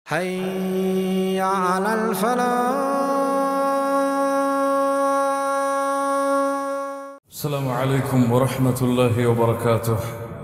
حي على الفلاح السلام عليكم ورحمة الله وبركاته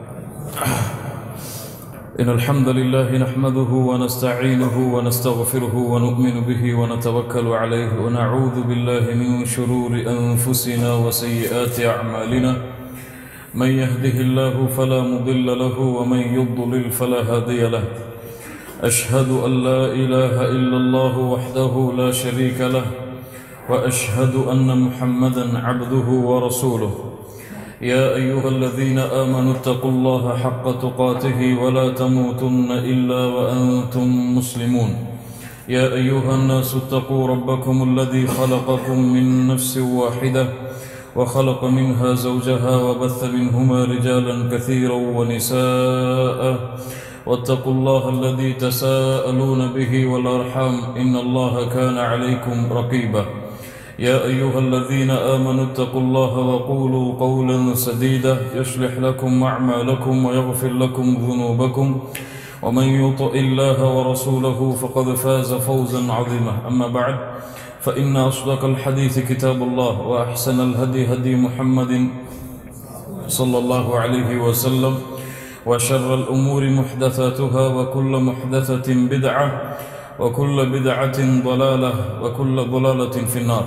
إن الحمد لله نحمده ونستعينه ونستغفره ونؤمن به ونتوكل عليه ونعوذ بالله من شرور أنفسنا وسيئات أعمالنا من يهده الله فلا مضل له ومن يضلل فلا هادي له أشهد أن لا إله إلا الله وحده لا شريك له واشهد ان محمدا عبده ورسوله يا ايها الذين امنوا اتقوا الله حق تقاته ولا تموتن الا وانتم مسلمون يا ايها الناس اتقوا ربكم الذي خلقكم من نفس واحده وخلق منها زوجها وبث منهما رجالا كثيرا ونساء واتقوا الله الذي تساءلون به والارحام ان الله كان عليكم رقيبا يا أيها الذين آمنوا اتقوا الله وقولوا قولا سديدا يصلح لكم أعمالكم ويغفر لكم ذنوبكم ومن يطع الله ورسوله فقد فاز فوزا عظيما أما بعد فإن أصدق الحديث كتاب الله وأحسن الهدي هدي محمد صلى الله عليه وسلم وشر الأمور محدثاتها وكل محدثة بدعة وكل بدعة ضلالة وكل ضلالة في النار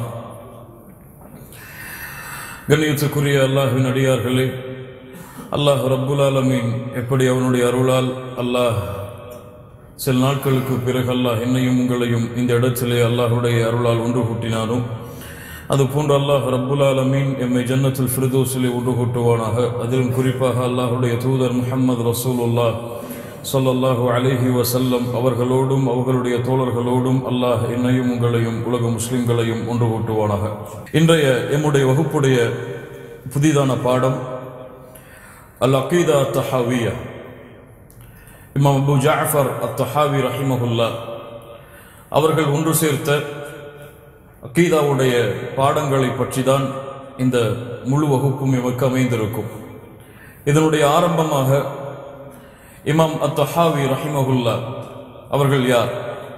கண்ணியத்துக்குரிய அல்லாஹின் அடியார்களே அல்லாஹ் ரப்புல் ஆலமீன் எப்படி அவனுடைய அருளால் அல்லாஹ் சில நாட்களுக்கு பிறகு அல்லாஹ் என்னையும் உங்களையும் இந்த இடத்திலே அல்லாஹுடைய அருளால் ஒன்று கூட்டினாலும் அதுபோன்று அல்லாஹ் ரப்புல் ஆலமீன் எம்மை ஜன்னத்துல் ஃபிர்தோஸிலே ஒன்று கூட்டுவானாக அதிலும் குறிப்பாக அல்லாஹுடைய தூதர் முஹம்மது ரசூலுல்லாஹ் சொல்லல்லாஹு அலைஹி வசல்லம் அவர்களோடும் அவர்களுடைய தோழர்களோடும் அல்லாஹ் என்னையும் உங்களையும் உலக முஸ்லிம்களையும் ஒன்று கூட்டுவானாக இன்றைய எம்முடைய வகுப்புடைய புதிதான பாடம் அல் அகீதா தஹாவியா இமாம் அபு ஜாஃபர் அத் தஹாவி ரஹிமஹுல்லா அவர்கள் ஒன்று சேர்த்த அக்கீதாவுடைய பாடங்களை பற்றி தான் இந்த முழு வகுப்பும் எமக்கு அமைந்திருக்கும் இதனுடைய ஆரம்பமாக இமாம் அத்தஹாவி ரஹிமகுல்லா அவர்கள் யார்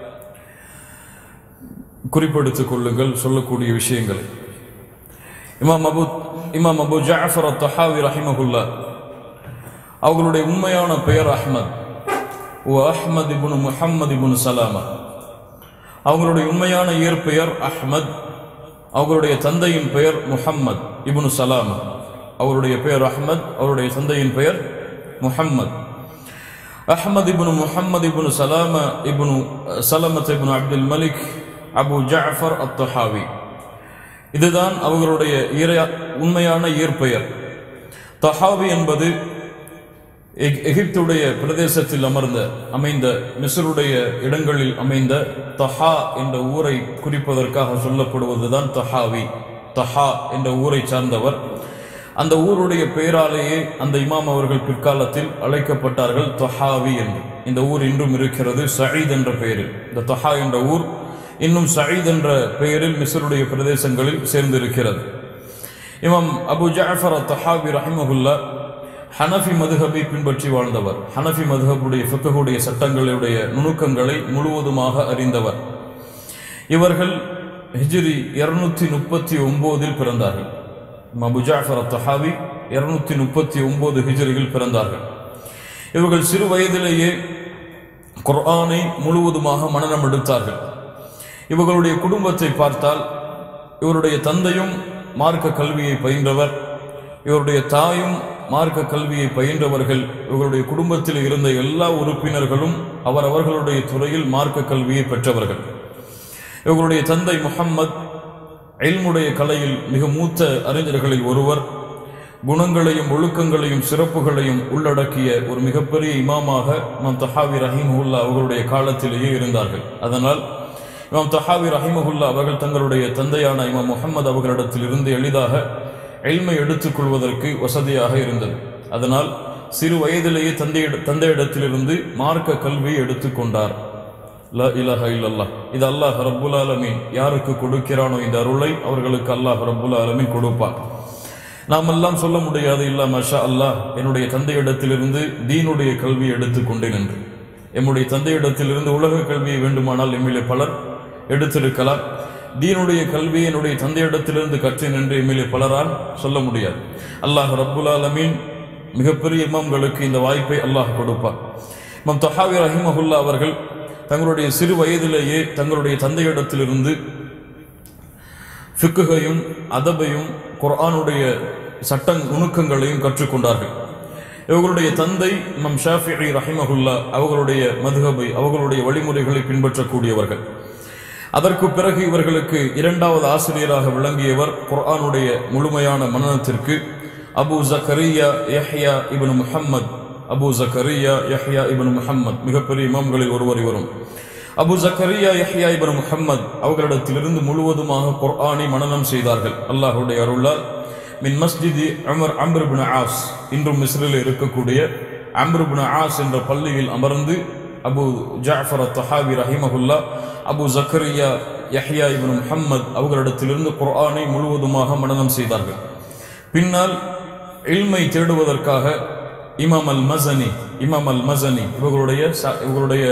குறிப்பெடுத்துக் கொள்ளுங்கள் சொல்லக்கூடிய விஷயங்களை இமாம் அபு இமாம் அபு ஜாஃபர் அத்தஹாவி ரஹிமகுல்லா அவர்களுடைய உண்மையான பெயர் அஹ்மத் ஓ அஹ்மத் இபுன் முஹம்மது இபுன் சலாமா அவங்களுடைய உண்மையான இயற்பெயர் அஹ்மத் அவர்களுடைய தந்தையின் பெயர் முஹம்மத் இபுன் சலாமா அவருடைய பெயர் அஹ்மத் அவருடைய தந்தையின் பெயர் முஹம்மத் அஹமது இபுனு முஹம்மது இபுனு சலாம இபுனு சலமத் இபுனு அப்துல் மலிக் அபு ஜாஃபர் அத் தஹாவி இதுதான் அவர்களுடைய உண்மையான இயற்பெயர் தஹாவி என்பது எகிப்துடைய பிரதேசத்தில் அமர்ந்த அமைந்த மிசருடைய இடங்களில் அமைந்த தஹா என்ற ஊரை குறிப்பதற்காக சொல்லப்படுவதுதான் தஹாவி தஹா என்ற ஊரை சார்ந்தவர் அந்த ஊருடைய பெயராலேயே அந்த இமாம் அவர்கள் பிற்காலத்தில் அழைக்கப்பட்டார்கள் தொஹாவி என்று இந்த ஊர் இன்றும் இருக்கிறது சயீத் என்ற பெயரில் இந்த தொஹா என்ற ஊர் இன்னும் சயீத் என்ற பெயரில் மிசருடைய பிரதேசங்களில் சேர்ந்திருக்கிறது இமாம் அபு ஜாஃபர் தொஹாபி ரஹிமகுல்லா ஹனஃபி மதுஹபை பின்பற்றி வாழ்ந்தவர் ஹனஃபி மதுஹபுடைய ஃபிக்ககுடைய சட்டங்களுடைய நுணுக்கங்களை முழுவதுமாக அறிந்தவர் இவர்கள் ஹிஜ்ரி இருநூத்தி முப்பத்தி ஒன்பதில் பிறந்தார்கள் அபு ஜாஃபர் தஹாவி இருநூத்தி முப்பத்தி ஒன்பது ஹிஜரிகள் பிறந்தார்கள் இவர்கள் சிறு வயதிலேயே குர்ஆனை முழுவதுமாக மனநம் எடுத்தார்கள் இவர்களுடைய குடும்பத்தை பார்த்தால் இவருடைய தந்தையும் மார்க்க கல்வியை பயின்றவர் இவருடைய தாயும் மார்க்க கல்வியை பயின்றவர்கள் இவர்களுடைய குடும்பத்தில் இருந்த எல்லா உறுப்பினர்களும் அவர் அவர்களுடைய துறையில் மார்க்க கல்வியை பெற்றவர்கள் இவர்களுடைய தந்தை முகம்மது எல்முடைய கலையில் மிக மூத்த அறிஞர்களில் ஒருவர் குணங்களையும் ஒழுக்கங்களையும் சிறப்புகளையும் உள்ளடக்கிய ஒரு மிகப்பெரிய இமாமாக இமாம் தஹாவி ரஹிமஹுல்லா அவர்களுடைய காலத்திலேயே இருந்தார்கள் அதனால் இமாம் தஹாவி ரஹிமஹுல்லா அவர்கள் தங்களுடைய தந்தையான இமாம் முகமது அவர்களிடத்தில் இருந்து எளிதாக எல்மை எடுத்துக்கொள்வதற்கு வசதியாக இருந்தது அதனால் சிறு வயதிலேயே தந்தை தந்தையிடத்திலிருந்து மார்க்க கல்வியை எடுத்துக்கொண்டார் லா இலஹ இல்லல்லா இது அல்லாஹ் ரப்புல் ஆலமீன் யாருக்கு கொடுக்கிறானோ இந்த அருளை அவர்களுக்கு அல்லாஹ் ரப்புல் ஆலமீன் கொடுப்பார் நாம் எல்லாம் சொல்ல முடியாது இல்ல மஷா அல்லாஹ் என்னுடைய தந்தையிடத்திலிருந்து தீனுடைய கல்வி எடுத்துக்கொண்டேன் என்று எம்முடைய தந்தையிடத்திலிருந்து உலக கல்வியை வேண்டுமானால் எம்மிலே பலர் எடுத்திருக்கலாம் தீனுடைய கல்வியை என்னுடைய தந்தையிடத்திலிருந்து கற்றேன் என்று எம்மிலே பலரால் சொல்ல முடியாது அல்லாஹ் ரப்புல் ஆலமீன் மிகப்பெரிய இமாம்களுக்கு இந்த வாய்ப்பை அல்லாஹ் கொடுப்பார் இமாம் தொஹாவி ரஹிமஹுல்லா அவர்கள் தங்களுடைய சிறு வயதிலேயே தங்களுடைய தந்தையிடத்திலிருந்து ஃபிக்குகையும் அதபையும் குர்ஆனுடைய சட்ட நுணுக்கங்களையும் கற்றுக்கொண்டார்கள் இவர்களுடைய தந்தை இமாம் ஷாஃபிஇ ரஹிமஹுல்லா அவர்களுடைய மதுஹபை அவர்களுடைய வழிமுறைகளை பின்பற்றக்கூடியவர்கள் அதற்கு பிறகு இவர்களுக்கு இரண்டாவது ஆசிரியராக விளங்கியவர் குர்ஆனுடைய முழுமையான மனனத்திற்கு அபு ஜக்கரியா யஹ்யா இப்னு முஹம்மத் அபு ஜக்கரியா யஹ்யா இப்னு முஹம்மத் மிகப்பெரிய இமாம்களில் ஒருவர் இவரும் அபு ஜக்கரியா யஹ்யா இப்னு முஹம்மத் அவர்களிடத்திலிருந்து முழுவதுமாக குர்ஆனை மனனம் செய்தார்கள் அல்லாஹ்வுடைய அருளால் மின் மஸ்ஜிதி அமர் அம்ர் இப்னு ஆஸ் இன்றும் மிஸ்ரில் இருக்கக்கூடிய அம்ர் இப்னு ஆஸ் என்ற பள்ளியில் அமர்ந்து அபு ஜாஃபர் தஹாவி ரஹிமஹுல்லா அபு ஜக்கரியா யஹ்யா இப்னு முஹம்மத் அவர்களிடத்திலிருந்து குர்ஆனை முழுவதுமாக மனனம் செய்தார்கள் பின்னால் இல்மை தேடுவதற்காக இமாம் அல் மசனி இமாம் அல் மசனி இவர்களுடைய சா- இவர்களுடைய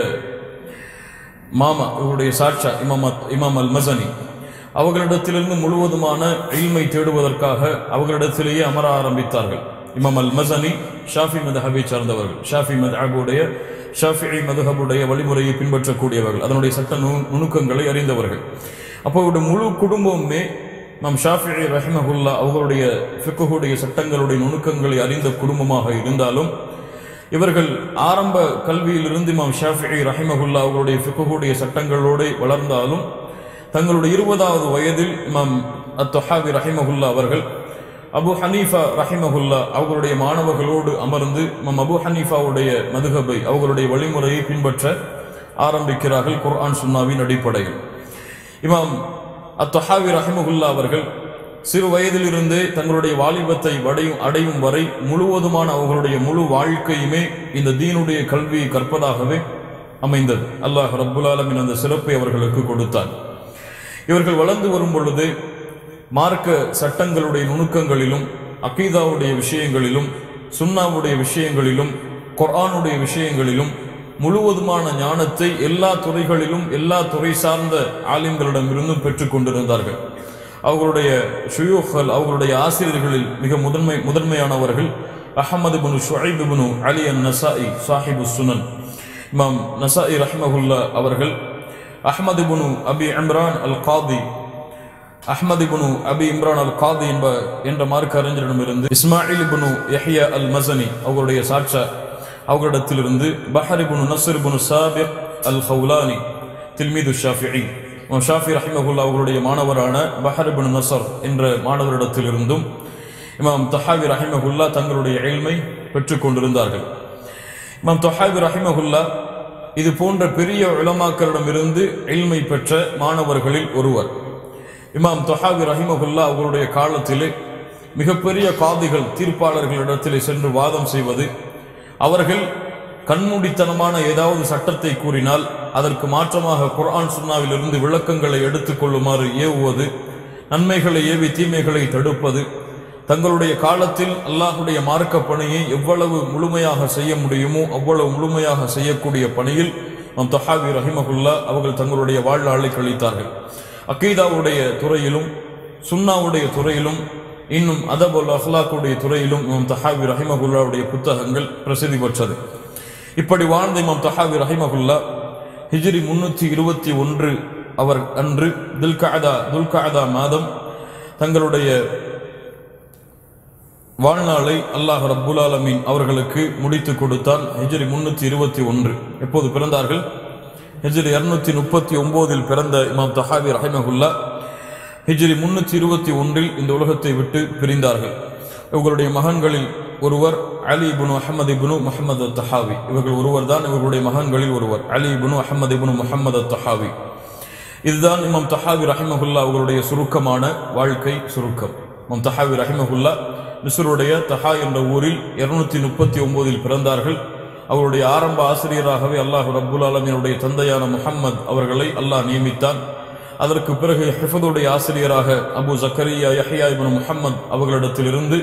மாமா இவருடைய சாட்சா இமாம் அத்- இமாம் அல் மசனி அவர்களிடத்திலிருந்து முழுவதுமான இல்மை தேடுவதற்காக அவர்களிடத்திலேயே அமர ஆரம்பித்தார்கள் இமாம் அல் மசனி ஷாஃபி மதஹபை சார்ந்தவர்கள் ஷாஃபி மதஹபுடைய ஷாஃபி மதஹபுடைய வழிமுறையை பின்பற்றக்கூடியவர்கள் அதனுடைய சட்ட நு- நுணுக்கங்களை அறிந்தவர்கள் அப்போ இவருடைய முழு குடும்பமுமே நாம் ஷாஃபி ரஹிமஹுல்லா அவர்களுடைய ஃபிக்குடைய சட்டங்களுடைய நுணுக்கங்களை அறிந்த குடும்பமாக இருந்தாலும் இவர்கள் ஆரம்ப கல்வியிலிருந்து இமாம் ஷாஃபிஇ ரஹிமஹுல்லா அவர்களுடைய ஃபிக்குடைய சட்டங்களோடு வளர்ந்தாலும் தங்களுடைய இருபதாவது வயதில் இமாம் அத்தொஹாவி ரஹிமஹுல்லா அவர்கள் அபு ஹனீஃபா ரஹிமஹுல்லா அவர்களுடைய மாணவர்களோடு அமர்ந்து இமாம் அபு ஹனீஃபாவுடைய மதுகபை அவர்களுடைய வழிமுறையை பின்பற்ற ஆரம்பிக்கிறார்கள் குர்ஆன் சுன்னாவின் அடிப்படையில் இமாம் அத்தொஹாவி ரஹிமஹுல்லா அவர்கள் சிறு வயதிலிருந்தே தங்களுடைய வாலிபத்தை வடையும் அடையும் வரை முழுவதுமான அவர்களுடைய முழு வாழ்க்கையுமே இந்த தீனுடைய கல்வியை கற்பதாகவே அமைந்தது அல்லாஹ் ரப்புல் ஆலமீன் அந்த சிறப்பை அவர்களுக்கு கொடுத்தான் இவர்கள் வளர்ந்து வரும் பொழுது மார்க்க சட்டங்களுடைய நுணுக்கங்களிலும் அகீதாவுடைய விஷயங்களிலும் சுன்னாவுடைய விஷயங்களிலும் குர்ஆனுடைய விஷயங்களிலும் முழுவதுமான ஞானத்தை எல்லா துறைகளிலும் எல்லா துறை சார்ந்த ஆலிம்களிடமிருந்தும் பெற்றுக் கொண்டிருந்தார்கள் அவர்களுடைய ஷுயூஹல் அவர்களுடைய ஆசிரியர்களில் மிக முதன்மை முதன்மையானவர்கள் Ahmad bin Shuaib bin Ali an Nasai சாஹிபு சுனன் இமாம் நசாஇ ரஹ்மஹுல்லா அவர்கள் அஹ்மது பின் அபி இம்ரான் அல் காதி அஹ்மது இப்னு அபி இம்ரான் அல் காதி என்ப என்ற மார்க்க அறிஞரிடமிருந்து இஸ்மாயில் இப்னு யஹ்யா அல் மசனி அவர்களுடைய சாட்சா அவர்களிடத்திலிருந்து Bahr ibn Nasr ibn Sabir al Hawlani தில்மீது ஷாஃபிஇ இமாம் ஷாஃபி ரஹிமஹுல்லா அவர்களுடைய மாணவரான பஹர் இப்னு நசர் என்ற மாணவரிடத்திலிருந்தும் இமாம் தஹாவி ரஹிமஹுல்லா தங்களுடைய எல்மை பெற்றுக் கொண்டிருந்தார்கள் இமாம் தொஹாபி ரஹிமஹுல்லா இது போன்ற பெரிய உலமாக்களிடமிருந்து எல்மை பெற்ற மாணவர்களில் ஒருவர் இமாம் தொஹாபி ரஹிமஹுல்லா அவர்களுடைய காலத்திலே மிகப்பெரிய காதிகள் தீர்ப்பாளர்களிடத்திலே சென்று வாதம் செய்வது அவர்கள் கண்மூடித்தனமான ஏதாவது சட்டத்தை கூறினால் அதற்கு மாற்றமாக குர்ஆன் சுன்னாவிலிருந்து விளக்கங்களை எடுத்துக்கொள்ளுமாறு ஏவுவது நன்மைகளை ஏவி தீமைகளை தடுப்பது தங்களுடைய காலத்தில் அல்லாஹுடைய மார்க்க பணியை எவ்வளவு முழுமையாக செய்ய முடியுமோ அவ்வளவு முழுமையாக செய்யக்கூடிய பணியில் நம் தஹாபி ரஹிமகுல்லா அவர்கள் தங்களுடைய வாழ்நாளை கழித்தார்கள் அக்கீதாவுடைய துறையிலும் சுன்னாவுடைய துறையிலும் இன்னும் அதபுல் அஹ்லாக்குடைய துறையிலும் இமாம் தஹாபி ரஹிமகுல்லாவுடைய புத்தகங்கள் பிரசித்தி பெற்றது இப்படி வாழ்ந்த இமாம் தஹாபி ரஹிமகுல்லா ஹிஜ்ரி முன்னூற்றி இருபத்தி ஒன்று அவர் அன்று துல்காதா துல்காதா மாதம் தங்களுடைய வாழ்நாளை அல்லாஹ் ரப்புல் ஆலமீன் அவர்களுக்கு முடித்து கொடுத்தான் ஹிஜ்ரி முன்னூத்தி இருபத்தி ஒன்று எப்போது பிறந்தார்கள் ஹிஜ்ரி இருநூத்தி முப்பத்தி ஒன்பதில் பிறந்த இமாம் தஹாபி ரஹிமகுல்லா ஹிஜ்ரி முன்னூத்தி இருபத்தி ஒன்றில் இந்த உலகத்தை விட்டு பிரிந்தார்கள் இவர்களுடைய மகன்களில் ஒருவர் அலி இப்னு அஹமது இப்னு முஹம்மது தஹாவி இவர்கள் ஒருவர் தான் இவர்களுடைய மகன்களில் ஒருவர் அலி இப்னு அஹமது இப்னு முஹம்மது தஹாவி இதுதான் இமாம் தஹாவி ரஹிமகுல்லா அவர்களுடைய சுருக்கமான வாழ்க்கை சுருக்கம் இமாம் தஹாவி ரஹிமகுல்லா மிஸ்ருடைய தஹா என்ற ஊரில் இருநூத்தி முப்பத்தி ஒன்பதில் பிறந்தார்கள் அவருடைய ஆரம்ப ஆசிரியராகவே அல்லாஹ் ரப்புல் ஆலமீனுடைய தந்தையான முஹம்மத் அவர்களை அல்லாஹ் நியமித்தான் அதற்கு பிறகு ஹிஃபதுடைய ஆசிரியராக அபு ஜக்கரியா யஹ்யா இப்னு முஹம்மத் அவர்களிடத்திலிருந்து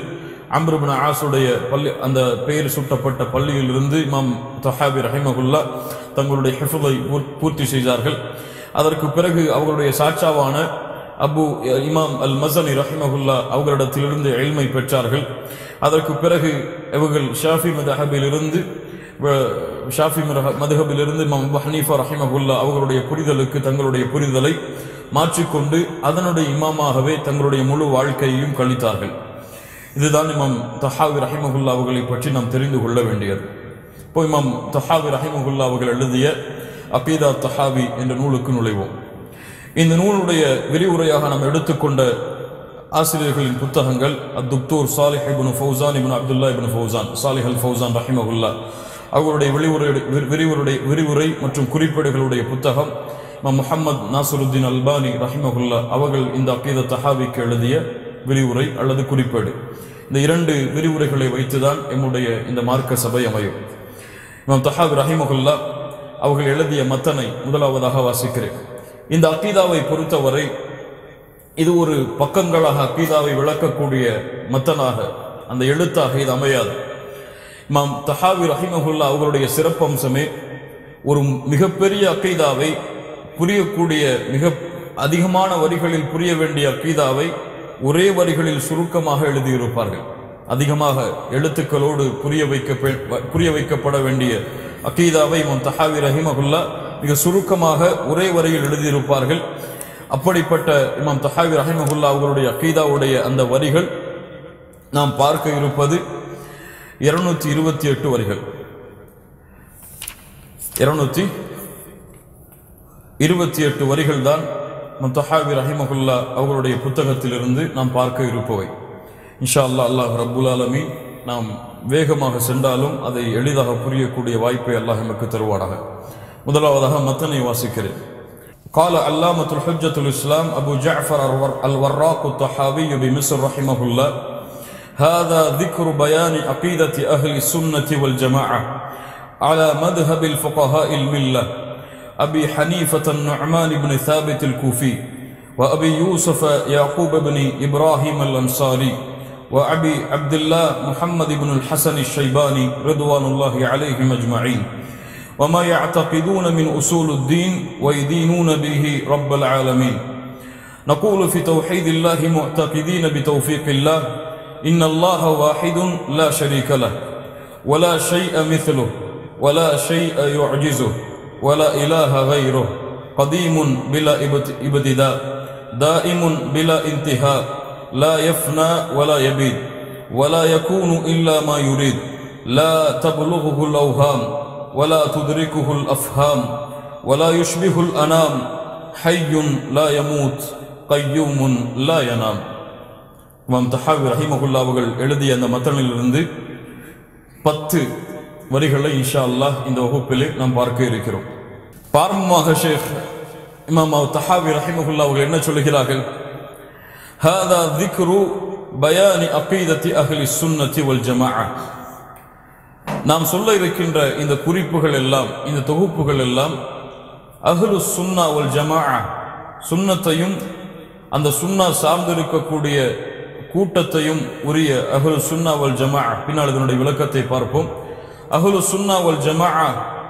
அம்ருபின் ஆசுடைய பள்ளி அந்த பெயர் சுட்டப்பட்ட பள்ளியிலிருந்து இமாம் தொஹாபி ரஹிமகுல்லா தங்களுடைய ஹிஃபுதை பூர்த்தி செய்தார்கள் அதற்கு பிறகு அவர்களுடைய சாட்சாவான அபு இமாம் அல் மசனி ரஹிமகுல்லா அவர்களிடத்திலிருந்து எழ்மை பெற்றார்கள் அதற்கு பிறகு இவர்கள் ஷாஃபி மதஹபிலிருந்து ஷாஃபி மதுஹபிலிருந்து இமாம் அபு ஹனீஃபா ரஹிமகுல்லா அவர்களுடைய புரிதலுக்கு தங்களுடைய புரிதலை மாற்றிக்கொண்டு அதனுடைய இமாமாகவே தங்களுடைய முழு வாழ்க்கையையும் கழித்தார்கள் இதுதான் இமாம் தஹாவி ரஹிமகுல்லா அவர்களை பற்றி நாம் தெரிந்து கொள்ள வேண்டியது இப்போ இமாம் தஹாவி ரஹிமகுல்லா அவர்கள் எழுதிய அகீதா தஹாவி என்ற நூலுக்கு நுழைவோம் இந்த நூலுடைய விரிவுரையாக நாம் எடுத்துக்கொண்ட ஆசிரியர்களின் புத்தகங்கள் அத்துப்தூர் சாலிஹ் இப்னு ஃபௌசான் இப்னு அப்துல்லா இப்னு ஃபௌசான் சாலிஹ் அல் ஃபௌசான் ரஹிமகுல்லா அவர்களுடைய விரிவுரை விரிவுரை விரிவுரை மற்றும் குறிப்பேடுகளுடைய புத்தகம் முகமது நாசருத்தீன் அல்பானி ரஹிமகுல்லா அவர்கள் இந்த அக்கீத தஹாவிக்கு எழுதிய விரிவுரை அல்லது குறிப்பேடு இந்த இரண்டு விரிவுரைகளை வைத்துதான் எம்முடைய இந்த மார்க்க சபை அமையும் இமாம் தஹாபி ரஹிமகுல்லா அவர்கள் எழுதிய மத்தனை முதலாவதாக வாசிக்கிறேன் இந்த அக்கீதாவை பொறுத்தவரை இது ஒரு பக்கங்களாக அக்கீதாவை விளக்கக்கூடிய மத்தனாக அந்த எழுத்தாக இது அமையாது இமாம் தஹாவி ரஹிமகுல்லா அவர்களுடைய சிறப்பம்சமே ஒரு மிகப்பெரிய அக்கீதாவை புரியக்கூடிய மிக அதிகமான வரிகளில் புரிய வேண்டிய அக்கீதாவை ஒரே வரிகளில் சுருக்கமாக எழுதியிருப்பார்கள் அதிகமாக எழுத்துக்களோடு புரிய வைக்க புரிய வைக்கப்பட வேண்டிய அக்கீதாவை இமாம் தஹாவி ரஹிமகுல்லா மிக சுருக்கமாக ஒரே வரியில் எழுதியிருப்பார்கள் அப்படிப்பட்ட இமாம் தஹாவி ரஹிமகுல்லா அவர்களுடைய அக்கீதாவுடைய அந்த வரிகள் நாம் பார்க்க இருப்பது இருநூத்தி இருபத்தி எட்டு வரிகள் இருநூத்தி இருபத்தி எட்டு வரிகள் தான் முத்தஹாபி ரஹிமகுல்லா அவர்களுடைய புத்தகத்திலிருந்து நாம் பார்க்க இருப்பவை இன்ஷா அல்லா அல்லாஹ் ரப்புல் ஆலமி நாம் வேகமாக சென்றாலும் அதை எளிதாக புரியக்கூடிய வாய்ப்பை அல்லாஹ் நமக்கு தருவானாக முதலாவதாக மத்தனை வாசிக்கிறேன் قال علامة الحجة الإسلام أبو جعفر الوراق الطحاوي بمصر رحمه الله هذا ذكر بيان عقيدة أهل السنة والجماعة على مذهب الفقهاء الملة أبي حنيفة النعمان بن ثابت الكوفي وأبي يوسف يعقوب بن إبراهيم الأنصاري وأبي عبد الله محمد بن الحسن الشيباني رضوان الله عليهم أجمعين وما يعتقدون من أصول الدين ويدينون به رب العالمين نقول في توحيد الله معتقدين بتوفيق الله إن الله واحد لا شريك له ولا شيء مثله ولا شيء يعجزه ولا إله غيره قديم بلا ابتداء دائم بلا انتهاء لا يفنى ولا يبيد ولا يكون إلا ما يريد لا تبلغه الأوهام ولا تدركه الأفهام ولا يشبه الأنام حي لا يموت قيوم لا ينام இமாம் தஹாவி ரஹிமகுல்லா அவர்கள் எழுதிய அந்த மத்தனிலிருந்து பத்து வரிகளை இன்ஷா அல்லாஹ் இந்த வகுப்பிலே நாம் பார்க்க இருக்கிறோம் பாரம்பமாக ஷேக் இமாம் தஹாவி ரஹிமகுல்லா அவர்கள் என்ன சொல்லுகிறார்கள் ஹாதா திக்ரு பயானி அகீதத்தி அஹ்லி சுன்னத்தி வல் ஜமாஅ நாம் சொல்ல இருக்கின்ற இந்த குறிப்புகள் எல்லாம் இந்த தொகுப்புகள் எல்லாம் அஹ்லு சுன்னா வல் ஜமாஅ சுன்னத்தையும் அந்த சுன்னா சார்ந்திருக்கக்கூடிய கூட்டத்தையும் உரிய அஹ்லு சுன்னா வல் ஜமாஅ பின்னால் இதனுடைய விளக்கத்தை பார்ப்போம் அஹ்லு சுன்னா வல் ஜமாஅ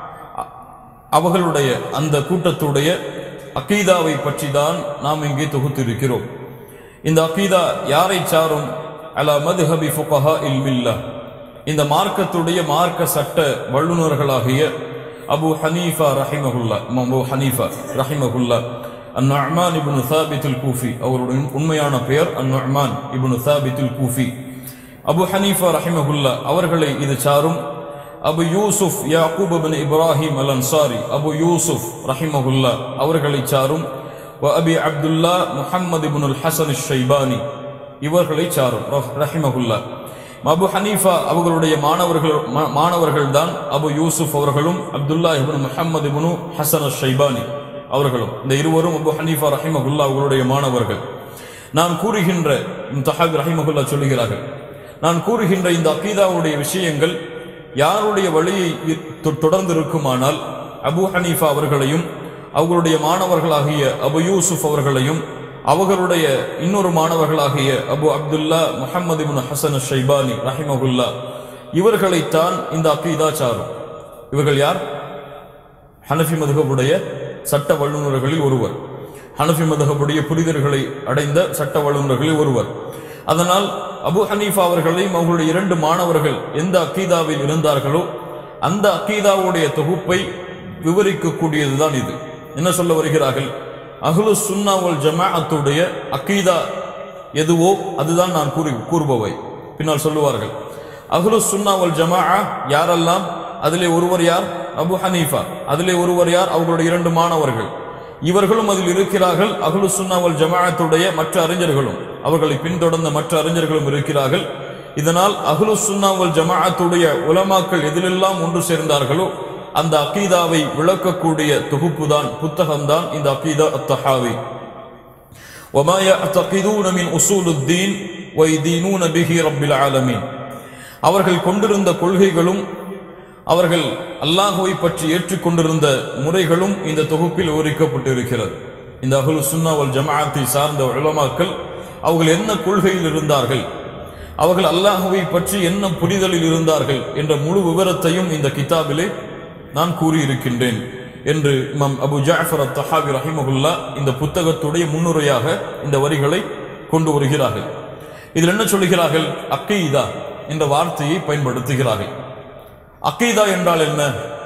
அவர்களுடைய அந்த கூட்டத்துடைய அகீதாவை பற்றி தான் நாம் இங்கே தொகுத்திருக்கிறோம் இந்த அகீதா யாரை சாரும் அலா மதுஹபி ஃபுகஹா இல்மில்லா இந்த மார்க்கத்துடைய மார்க்க சட்ட வல்லுநர்களாகிய அபு ஹனீஃபா ரஹிமகுல்லா அபு ஹனீஃபா ரஹிமகுல்லா அந்நுஅமான் இப்னு சாபித்துல் கூஃபி அவருடைய உண்மையான பெயர் அந்நுஅமான் இப்னு சாபித்துல் கூஃபி அபு ஹனீஃபா ரஹிமகுல்லா அவர்களை இது சாரும் அபு யூசுப் யாக்கூப் பின் இப்ராஹிம் அல் அன்சாரி அபு யூசுப் ரஹிமகுல்லா அவர்களை சாரும் வ Abi Abdullah Muhammad ibnul Hasan Shaibani இவர்களை சாரும் ரஹிமகுல்லா அபு ஹனீஃபா அவர்களுடைய மாணவர்கள் மாணவர்கள் தான் அபு யூசுப் அவர்களும் Abdullah ibn Muhammad ibn Hasan Shaibani அவர்களும் இந்த இருவரும் அபு ஹனீஃபா ரஹிமகுல்லா அவர்களுடைய மாணவர்கள் நான் கூறுகின்ற தஹாப் ரஹிமகுல்லா சொல்லுகிறார்கள் நான் கூறுகின்ற இந்த அக்கீதாவுடைய விஷயங்கள் யாருடைய வழியை தொடர்ந்து இருக்குமானால் அபு ஹனீஃபா அவர்களையும் அவர்களுடைய மாணவர்களாகிய அபு யூசுப் அவர்களையும் அவர்களுடைய இன்னொரு மாணவர்களாகிய Abu Abdullah Muhammad ibn Hasan Shaibani ரஹிமகுல்லா இவர்களைத்தான் இந்த அக்கீதா சாரும் இவர்கள் யார் ஹனஃபி மதுகபுடைய சட்ட வல்லுநர்களில் ஒருவர் ஹனஃபி மதுகபுடைய புரிதல்களை அடைந்த சட்ட வல்லுநர்களில் ஒருவர் அதனால் அபு ஹனீஃபா அவர்களையும் அவர்களுடைய இரண்டு மாணவர்கள் எந்த அக்கீதாவில் இருந்தார்களோ அந்த அக்கீதாவுடைய தொகுப்பை விவரிக்கக்கூடியதுதான் இது என்ன சொல்ல வருகிறார்கள் அஹ்லு சுன்னா வல் ஜமாஅத்துடைய அக்கீதா எதுவோ அதுதான் நான் கூறி கூறுபவை பின்னால் சொல்லுவார்கள் அஹ்லு சுன்னா வல் ஜமாஅ யாரெல்லாம் அதிலே ஒருவர் யார் அபு ஹனீஃபா அதிலே ஒருவர் யார் அவர்களுடைய இரண்டு மாணவர்கள் இவர்களும் அதில் இருக்கிறார்கள் அஹ்லு சுன்னா வல் ஜமாஅத்துடைய மற்ற அறிஞர்களும் அவர்களை பின்தொடர்ந்த மற்ற அறிஞர்களும் இருக்கிறார்கள் இதனால் அஹ்லு சுன்னா வல் ஜமாஅத்துடைய உலமாக்கள் எதிலெல்லாம் ஒன்று சேர்ந்தார்களோ அந்த அக்கீதாவை விளக்கக்கூடிய தொகுப்புதான் புத்தகம்தான் இந்த அக்கீதா அத்தஹாவி وما يعتقدون من أصول الدين ويدينون به رب العالمين அவர்கள் கொண்டிருந்த கொள்கைகளும் அவர்கள் அல்லாஹுவை பற்றி ஏற்றுக்கொண்டிருந்த முறைகளும் இந்த தொகுப்பில் விவரிக்கப்பட்டிருக்கிறது இந்த அகுல் சுன்னா வல் ஜமாஅத்தை சார்ந்த உலமாக்கள் அவர்கள் என்ன கொள்கையில் இருந்தார்கள் அவர்கள் அல்லாஹுவை பற்றி என்ன புரிதலில் இருந்தார்கள் என்ற முழு விவரத்தையும் இந்த கிதாபிலே நான் கூறியிருக்கின்றேன் என்று இமாம் அபு ஜாஃபர் அத்தஹாபி ரஹிமகுல்லா இந்த புத்தகத்துடைய முன்னுரையாக இந்த வரிகளை கொண்டு வருகிறார்கள் இதில் என்ன சொல்லுகிறார்கள் அக்கீதா என்ற வார்த்தையை பயன்படுத்துகிறார்கள் அக்கீதா என்றால் என்ன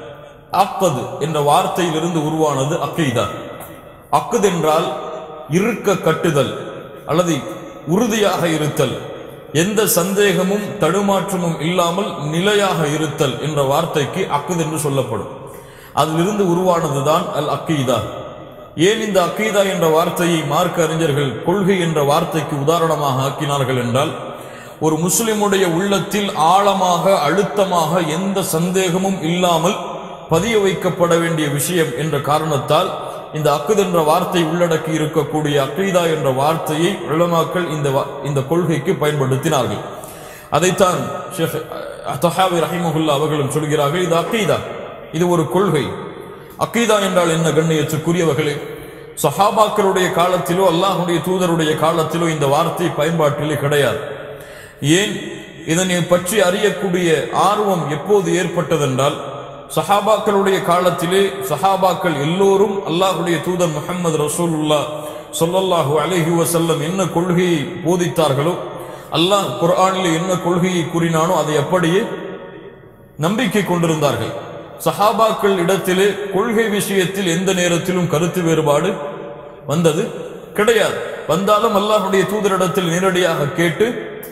அக்கது என்ற வார்த்தையிலிருந்து உருவானது அக்கீதா அக்குது என்றால் இருக்க கட்டுதல் அல்லது உறுதியாக இருத்தல் எந்த சந்தேகமும் தடுமாற்றமும் இல்லாமல் நிலையாக இருத்தல் என்ற வார்த்தைக்கு அக்குது என்று சொல்லப்படும் அதிலிருந்து உருவானதுதான் அல் அக்கீதா ஏன் இந்த அக்கீதா என்ற வார்த்தையை மார்க்க அறிஞர்கள் கொள்கை என்ற வார்த்தைக்கு உதாரணமாக ஆக்கினார்கள் என்றால் ஒரு முஸ்லிமுடைய உள்ளத்தில் ஆழமாக அழுத்தமாக எந்த சந்தேகமும் இல்லாமல் பதிய வைக்கப்பட வேண்டிய விஷயம் என்ற காரணத்தால் இந்த அக்குத் என்ற வார்த்தை உள்ளடக்கி இருக்கக்கூடிய அக்கீதா என்ற வார்த்தையை உலமாக்கள் இந்த வா- இந்த கொள்கைக்கு பயன்படுத்தினார்கள் அதைத்தான் ஷேக் தஹாவி ரஹிமஹுல்லா அவர்களும் சொல்கிறார்கள் இது அக்கீதா இது ஒரு கொள்கை அக்கீதா என்றால் என்ன கண்ணியத்துக்குரியவர்களே சஹாபாக்களுடைய காலத்திலோ அல்லாஹுடைய தூதருடைய காலத்திலோ இந்த வார்த்தை பயன்பாட்டிலே கிடையாது ஏன் இதனை பற்றி அறியக்கூடிய ஆர்வம் எப்போது ஏற்பட்டதென்றால் சஹாபாக்களுடைய காலத்திலே சஹாபாக்கள் எல்லோரும் அல்லாஹுடைய தூதர் முஹம்மது ரசூலுல்லா ஸல்லல்லாஹு அலைஹி வஸல்லம் என்ன கொள்கையை போதித்தார்களோ அல்லாஹ் குர்ஆனிலே என்ன கொள்கையை கூறினானோ அதை அப்படியே நம்பிக்கை கொண்டிருந்தார்கள் சஹாபாக்கள் இடத்திலே கொள்கை விஷயத்தில் எந்த நேரத்திலும் கருத்து வேறுபாடு வந்தது கிடையாது வந்தாலும் அல்லாஹ்வுடைய தூதரிடத்தில் நேரடியாக கேட்டு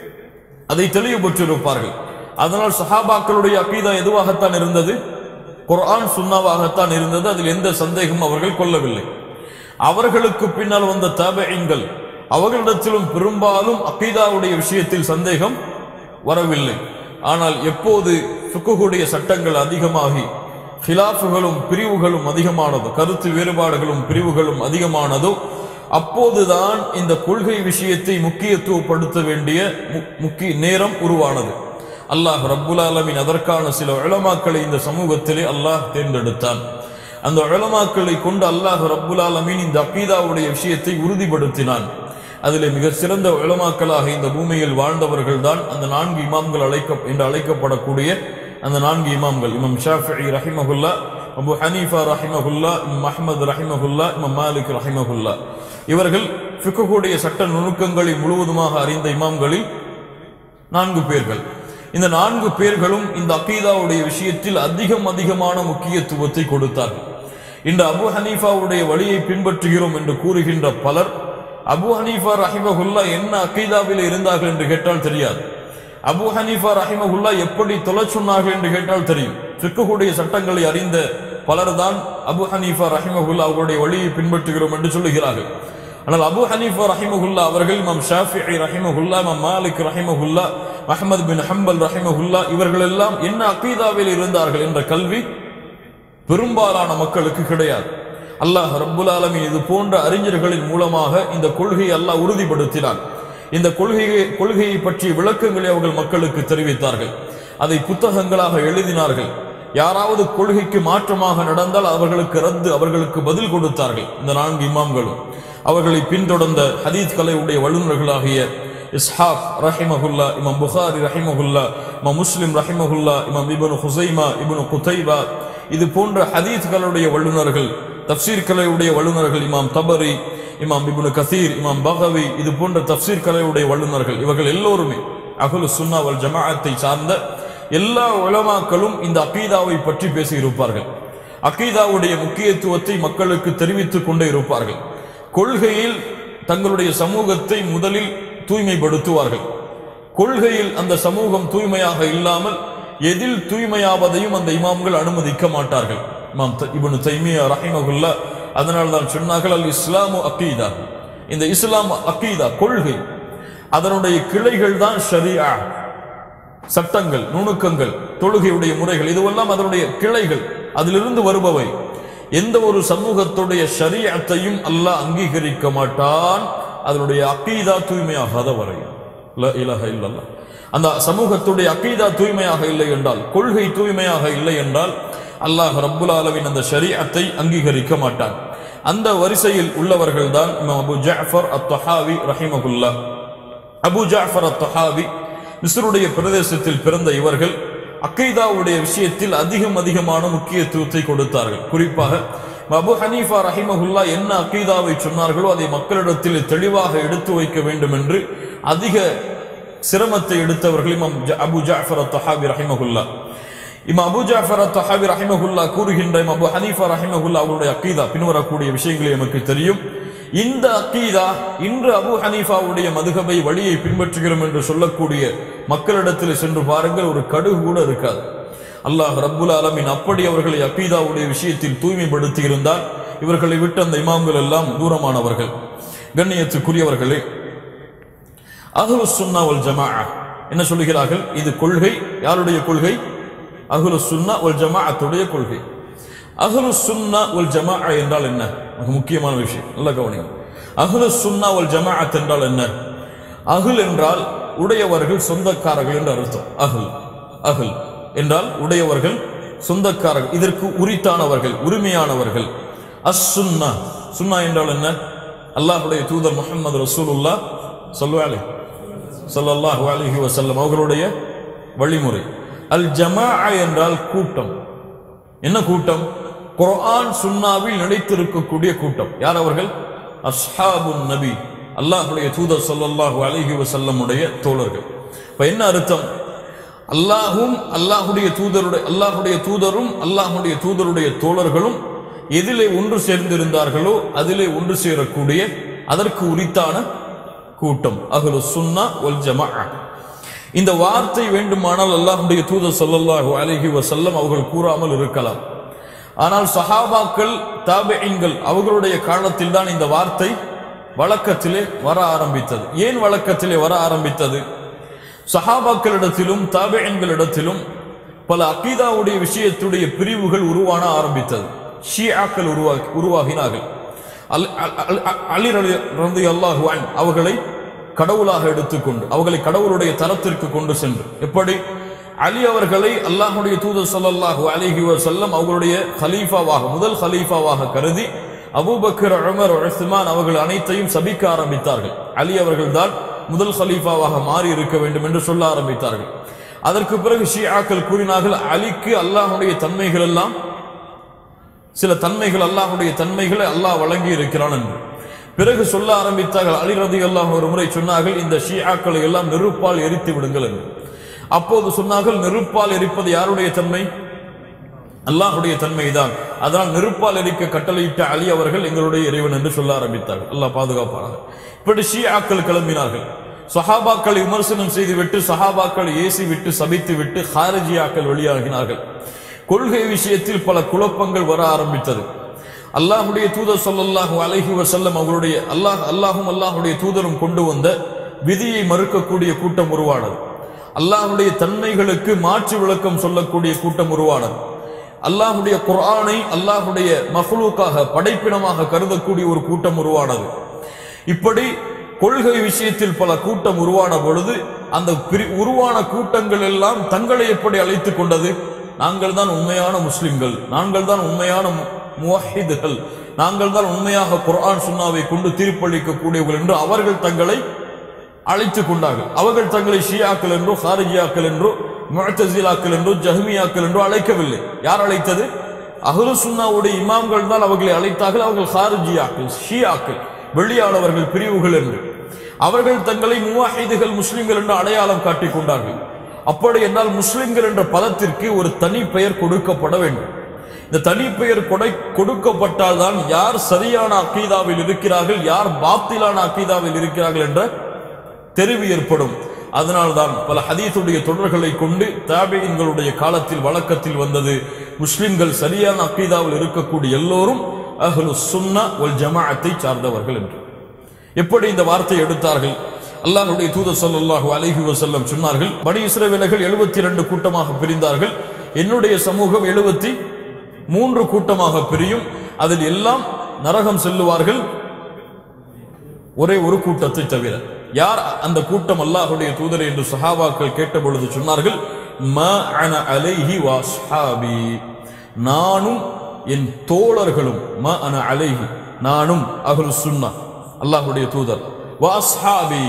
அதை தெளிவுபெற்றிருப்பார்கள் அதனால் சஹாபாக்களுடைய அக்கீதா எதுவாகத்தான் இருந்தது குர்ஆன் சுன்னாவாகத்தான் இருந்தது அதில் எந்த சந்தேகமும் அவர்கள் கொள்ளவில்லை அவர்களுக்கு பின்னால் வந்த தாபைங்கள் அவர்களிடத்திலும் பெரும்பாலும் அக்கீதாவுடைய விஷயத்தில் சந்தேகம் வரவில்லை ஆனால் எப்போது ஃபிக்குஹுடைய சட்டங்கள் அதிகமாகி ஹிலாஃபுகளும் பிரிவுகளும் அதிகமானதோ கருத்து வேறுபாடுகளும் பிரிவுகளும் அதிகமானதோ அப்போதுதான் இந்த கொள்கை விஷயத்தை முக்கியத்துவப்படுத்த வேண்டிய மு- முக்கிய நேரம் உருவானது அல்லாஹ் ரப்புல் ஆலமீன் அதற்கான சில உலமாக்களை இந்த சமூகத்திலே அல்லாஹ் தேர்ந்தெடுத்தான் அந்த உலமாக்களை கொண்டு அல்லாஹ் ரப்புல் ஆலமீன் இந்த அக்கீதாவுடைய விஷயத்தை உறுதிப்படுத்தினான் அதிலே மிக சிறந்த உலமாக்களாக இந்த பூமியில் வாழ்ந்தவர்கள் தான் அந்த நான்கு இமாம்கள் அழைக்க என்று அழைக்கப்படக்கூடிய அந்த நான்கு இமாம்கள் இமாம் ஷாஃபிஇ ரஹிமஹுல்லா அபு ஹனீஃபா ரஹிமஹுல்லா இமாம் அஹ்மத் ரஹிமஹுல்லா இமாம் மாலிக் ரஹிமஹுல்லா இவர்கள் ஃபிக்குடைய சட்ட நுணுக்கங்களை முழுவதுமாக அறிந்த இமாம்களில் நான்கு பேர்கள் இந்த நான்கு பேர்களும் இந்த அக்கீதாவுடைய விஷயத்தில் அதிகம் அதிகமான முக்கியத்துவத்தை கொடுத்தார்கள் இந்த அபு ஹனீஃபாவுடைய வழியை பின்பற்றுகிறோம் என்று கூறுகின்ற பலர் அபு ஹனீஃபா ரஹிமஹுல்லா என்ன அக்கீதாவில் இருந்தார்கள் என்று கேட்டால் தெரியாது அபு ஹனீஃபா ரஹிமஹுல்லா எப்படி தொலை சொன்னார்கள் என்று கேட்டால் தெரியும் ஃபிக்குடைய சட்டங்களை அறிந்த பலர்தான் அபு ஹனீஃபா ரஹிமஹுல்லா அவர்களுடைய வழியை பின்பற்றுகிறோம் என்று சொல்லுகிறார்கள் ஆனால் அபு ஹனீஃபா ரஹிமஹுல்லா அவர்கள் இமாம் ஷாஃபிஇ ரஹிமஹுல்லா இமாம் மாலிக் ரஹிமஹுல்லா அஹ்மத் பின் ஹம்பல் ரஹிமஹுல்லா இவர்கள் எல்லாம் என்ன அக்கீதாவில் இருந்தார்கள் என்ற கல்வி பெரும்பாலான மக்களுக்கு கிடையாது அல்லாஹ் ரப்புல் ஆலமீன் இது போன்ற அறிஞர்களின் மூலமாக இந்த கொள்கையை அல்லாஹ் உறுதிப்படுத்தினான் இந்த கொள்கையை கொள்கையை பற்றிய விளக்கங்களை அவர்கள் மக்களுக்கு தெரிவித்தார்கள் அதை புத்தகங்களாக எழுதினார்கள் யாராவது கொள்கைக்கு மாற்றமாக நடந்தால் அவர்களுக்கு ரத்து அவர்களுக்கு பதில் கொடுத்தார்கள் இந்த நான்கு இமாம்களும் அவர்களை பின்தொடர்ந்த ஹதீத் கலையுடைய வல்லுநர்களாகிய இஸ்ஹாக் ரஹிமஹுல்லா இமாம் புகாரி ரஹிமஹுல்லா இமாம் முஸ்லிம் ரஹிமஹுல்லா இமாம் இப்னு ஹுசைமா இப்னு குதைபா இது போன்ற ஹதீத்களுடைய வல்லுநர்கள் தப்சீர் கலையுடைய வல்லுநர்கள் இமாம் தபரி இமாம் இப்னு கசீர் இமாம் பகவி இது போன்ற தப்சீர் கலையுடைய வல்லுநர்கள் இவர்கள் எல்லோருமே அகுலு சுன்னா வல் ஜமாஅத்தை சார்ந்த எல்லா உலமாக்களும் இந்த அகீதாவை பற்றி பேசியிருப்பார்கள் அகீதாவுடைய முக்கியத்துவத்தை மக்களுக்கு தெரிவித்துக் கொண்டே இருப்பார்கள் கொள்கையில் தங்களுடைய சமூகத்தை முதலில் தூய்மைப்படுத்துவார்கள் கொள்கையில் அந்த சமூகம் தூய்மையாக இல்லாமல் எதில் தூய்மையாவதையும் அந்த இமாம்கள் அனுமதிக்க மாட்டார்கள் இமாம் த- இப்னு தைமியா ரஹிமகுல்லா அதனால் தான் சொன்னார்கள் அல் இஸ்லாமு அக்கீதா இந்த இஸ்லாம் அக்கீதா கொள்கை அதனுடைய கிளைகள் தான் ஷரியா சட்டங்கள் நுணுக்கங்கள் தொழுகையுடைய முறைகள் இதுவெல்லாம் அதனுடைய கிளைகள் அதிலிருந்து வருபவை எந்த ஒரு சமூகத்துடைய ஷரியத்தையும் அல்லாஹ் அங்கீகரிக்க மாட்டான் அதனுடைய அக்கீதா தூய்மையாகாத வரை லா இலாஹ இல்லல்லாஹ். அந்த சமூகத்துடைய அக்கீதா தூய்மையாக இல்லை என்றால் கொள்கை தூய்மையாக இல்லை என்றால் அல்லாஹ் ரப்புல் ஆலமின் அந்த ஷரியத்தை அங்கீகரிக்க மாட்டான் அந்த வரிசையில் உள்ளவர்கள் தான் இமாம் அபு ஜாஃபர் அத்-தஹாவி ரஹிமகுல்லா அபு ஜாஃபர் அத்-தஹாவி மிஸ்ருடைய பிரதேசத்தில் பிறந்த இவர்கள் அக்கைதாவுடைய விஷயத்தில் அதிகம் அதிகமான முக்கியத்துவத்தை கொடுத்தார்கள் குறிப்பாக அபு ஹனீஃபா ரஹிமஹுல்லா என்ன அக்கீதாவை சொன்னார்களோ அதை மக்களிடத்தில் தெளிவாக எடுத்து வைக்க வேண்டும் என்று அதிக சிரமத்தை எடுத்தவர்கள் இமாம் ஜ- அபு ஜாஃபர் அத்-தஹாவி ரஹிமஹுல்லா இமாம் அபு ஜாஃபர் அத்-தஹாவி ரஹிமஹுல்லா கூறுகின்ற இமாம் அபு ஹனீஃபா ரஹிமஹுல்லா அவருடைய அக்கீதா பின்வரக்கூடிய விஷயங்களை நமக்கு தெரியும் இந்த அக்கீதா இன்று அபு ஹனீஃபாவுடைய மதுகபை வழியை பின்பற்றுகிறோம் என்று சொல்லக்கூடிய மக்களிடத்தில் சென்று பாருங்கள் ஒரு கடுகு கூட இருக்காது அல்லாஹ் ரப்புல் ஆலமீன் அப்படி அவர்களை அக்கீதாவுடைய விஷயத்தில் தூய்மைப்படுத்தி இருந்தால் இவர்களை விட்டு அந்த இமாம்கள் எல்லாம் தூரமானவர்கள் கண்ணியத்துக்குரியவர்களே அஹ்லு சுன்னா வல் ஜமாஅ என்ன சொல்லுகிறார்கள் இது கொள்கை யாருடைய கொள்கை அஹ்லு சுன்னா வல் ஜமாஅத்துடைய கொள்கை அஹ்லு சுன்னா வல் ஜமாஅ என்றால் என்ன மிக முக்கியமான விஷயம் நல்ல கவனிங்க அஹ்லு சுன்னா வல் ஜமாஅத் என்றால் என்ன அஹ்ல் என்றால் உடையவர்கள் சொந்தக்காரர்கள் என்று அர்த்தம் அஹ்ல் அஹ்ல் என்றால் உடையவர்கள் சொந்தக்காரர்கள் இதற்கு உரித்தானவர்கள் உரிமையானவர்கள் அஸ் சுன்னா சுன்னா என்றால் என்ன அல்லாஹ்வுடைய தூதர் முஹம்மது ரசூலுல்லாஹ் சொல்லுவாளே ஸல்லல்லாஹு அலைஹி வஸல்லம் அவர்களுடைய வழிமுறை அல் ஜமாஅ என்றால் கூட்டம் என்ன கூட்டம் குர்ஆன் சுன்னாவில் நிலைத்திருக்கக்கூடிய கூட்டம் யார் அவர்கள் அஸ்ஹாபுன் நபி அல்லாஹ்வுடைய தூதர் ஸல்லல்லாஹு அலைஹி வஸல்லமுடைய தோழர்கள் இப்ப என்ன அர்த்தம் அல்லாஹும் அல்லாஹ்வுடைய தூதருடைய அல்லாஹ்வுடைய தூதரும் அல்லாஹ்வுடைய தூதருடைய தோழர்களும் எதிலே ஒன்று சேர்ந்திருந்தார்களோ அதிலே ஒன்று சேரக்கூடிய அதற்கு உரித்தான கூட்டம் அஹ்லு சுன்னா வல் ஜமாஅ இந்த வார்த்தை வேண்டுமானால் அல்லாஹ்வுடைய தூதர் ஸல்லல்லாஹு அலைஹி வஸல்லம் அவர்கள் கூறாமல் இருக்கலாம் ஆனால் சஹாபாக்கள் தாபிஈன்கள் அவர்களுடைய காலத்தில் தான் இந்த வார்த்தை வழக்கத்திலே வர ஆரம்பித்தது ஏன் வழக்கத்திலே வர ஆரம்பித்தது சஹாபாக்களிடத்திலும் தாபிஈன்களிடத்திலும் பல அகீதாவுடைய விஷயத்துடைய பிரிவுகள் உருவான ஆரம்பித்தது ஷியாக்கள் உருவாகி உருவாகினார்கள் அல்- அல்- அல்- அல்- அலி ரதி அல்லாஹு அவர்களை கடவுளாக எடுத்துக்கொண்டு அவர்களை கடவுளுடைய தரத்திற்கு கொண்டு சென்று எப்படி அலி அவர்களை அல்லாஹ்வுடைய தூதர் ஸல்லல்லாஹு அலைஹி வஸல்லம் அவர்களுடைய ஹலீஃபாவாக முதல் ஹலீஃபாவாக கருதி அபூபக்கர் உமர் உஸ்மான் அவர்கள் அனைத்தையும் சபிக்க ஆரம்பித்தார்கள் அலி அவர்கள் தான் முதல் ஹலீஃபாவாக மாறி இருக்க வேண்டும் என்று சொல்ல ஆரம்பித்தார்கள் அதற்கு பிறகு ஷியாக்கள் கூறினார்கள் அலிக்கு அல்லாஹ்வுடைய தன்மைகள் எல்லாம் சில தன்மைகள் அல்லாஹ்வுடைய தன்மைகளை அல்லாஹ் வழங்கி இருக்கிறான் என்று பிறகு சொல்ல ஆரம்பித்தார்கள் அலி ரதி அல்லாஹ் ஒரு முறை சொன்னார்கள் இந்த ஷியாக்களை எல்லாம் நெருப்பால் எரித்து விடுங்கள் என்று அப்போது சொன்னார்கள் நெருப்பால் எரிப்பது யாருடைய தன்மை அல்லாஹ்வுடைய தன்மைதான் அதனால் நெருப்பால் எரிக்க கட்டளையிட்ட அலி அவர்கள் எங்களுடைய இறைவன் என்று சொல்ல ஆரம்பித்தார்கள் அல்லாஹ் பாதுகாப்பானாக இப்படி ஷியாக்கள் கிளம்பினார்கள் சஹாபாக்களை விமர்சனம் செய்துவிட்டு சஹாபாக்களை ஏசி விட்டு சபித்து விட்டு ஹாரஜியாக்கள் வெளியாகினார்கள் கொள்கை விஷயத்தில் பல குழப்பங்கள் வர ஆரம்பித்தது அல்லாஹ்வுடைய தூதர் ஸல்லல்லாஹு அலைஹி வஸல்லம் அவர்களுடைய அல்லாஹ் அல்லாஹும் அல்லாஹ்வுடைய தூதரும் கொண்டு வந்த விதியை மறுக்கக்கூடிய கூட்டம் உருவானது அல்லாஹ்வுடைய தன்மைகளுக்கு மாற்று விளக்கம் சொல்லக்கூடிய கூட்டம் உருவானது அல்லாஹ்வுடைய குர்ஆனை அல்லாஹ்வுடைய மஃலூக்காக படைப்பினமாக கருதக்கூடிய ஒரு கூட்டம் உருவானது இப்படி கொள்கை விஷயத்தில் பல கூட்டம் உருவான பொழுது அந்த பிரி- உருவான கூட்டங்கள் எல்லாம் தங்களை எப்படி அழைத்துக் கொண்டது நாங்கள் தான் உண்மையான முஸ்லிம்கள் நாங்கள் தான் உண்மையான மு- முவஹிதுகள் நாங்கள் தான் உண்மையாக குர்ஆன் சுன்னாவை கொண்டு தீர்ப்பளிக்கக்கூடியவர்கள் என்று அவர்கள் தங்களை அழைத்துக் கொண்டார்கள் அவர்கள் தங்களை ஷியாக்கள் என்றோ ஹாரிஜியாக்கள் என்றோ முஅத்தசிலாக்கள் என்றோ ஜஹ்மியாக்கள் என்றோ அழைக்கவில்லை யார் அழைத்தது அஹ்லு சுன்னாவுடைய இமாம்கள் தான் அவர்களை அழைத்தார்கள் அவர்கள் ஹாரிஜியாக்கள் ஷியாக்கள் வெளியாளவர்கள் பிரிவுகள் என்று அவர்கள் தங்களை முவாஹிதுகள் முஸ்லிம்கள் என்று அடையாளம் காட்டிக் கொண்டார்கள் அப்படி என்றால் முஸ்லிம்கள் என்ற பதத்திற்கு ஒரு தனி பெயர் கொடுக்கப்பட வேண்டும் இந்த தனி பெயர் கொடை கொடுக்கப்பட்டால் தான் யார் சரியான அக்கீதாவில் இருக்கிறார்கள் யார் பாத்திலான அக்கீதாவில் இருக்கிறார்கள் என்ற தெரிவு ஏற்படும் அதனால்தான் பல ஹதீஸுடைய தொடர்களை கொண்டு தாபியின்களுடைய காலத்தில் வழக்கத்தில் வந்தது முஸ்லிம்கள் சரியான அக்கீதாவில் இருக்கக்கூடிய எல்லோரும் அஹ்லு சுன்னா ஒல் ஜமாஅத்தை சார்ந்தவர்கள் என்று எப்படி இந்த வார்த்தையை எடுத்தார்கள் அல்லாஹ்வுடைய தூதர் ஸல்லல்லாஹு அலைஹி வஸல்லம் சொன்னார்கள் பனி இஸ்ரவேலர்கள் 72 கூட்டமாக பிரிந்தார்கள் என்னுடைய சமூகம் 73 மூன்று கூட்டமாக பிரியும் அதில் எல்லாம் நரகம் செல்லுவார்கள் ஒரே ஒரு கூட்டத்தை தவிர யார் அந்த கூட்டம் அல்லாஹ்வுடைய தூதர் என்று சஹாபாக்கள் கேட்ட பொழுது சொன்னார்கள் ம அன அலைஹி வாஸ்ஹாபி நானும் என் தோழர்களும் ம அன அலைஹி நானும் அஹ்லு சுன்னா அல்லாஹ்வுடைய தூதர் வாஸ்ஹாபி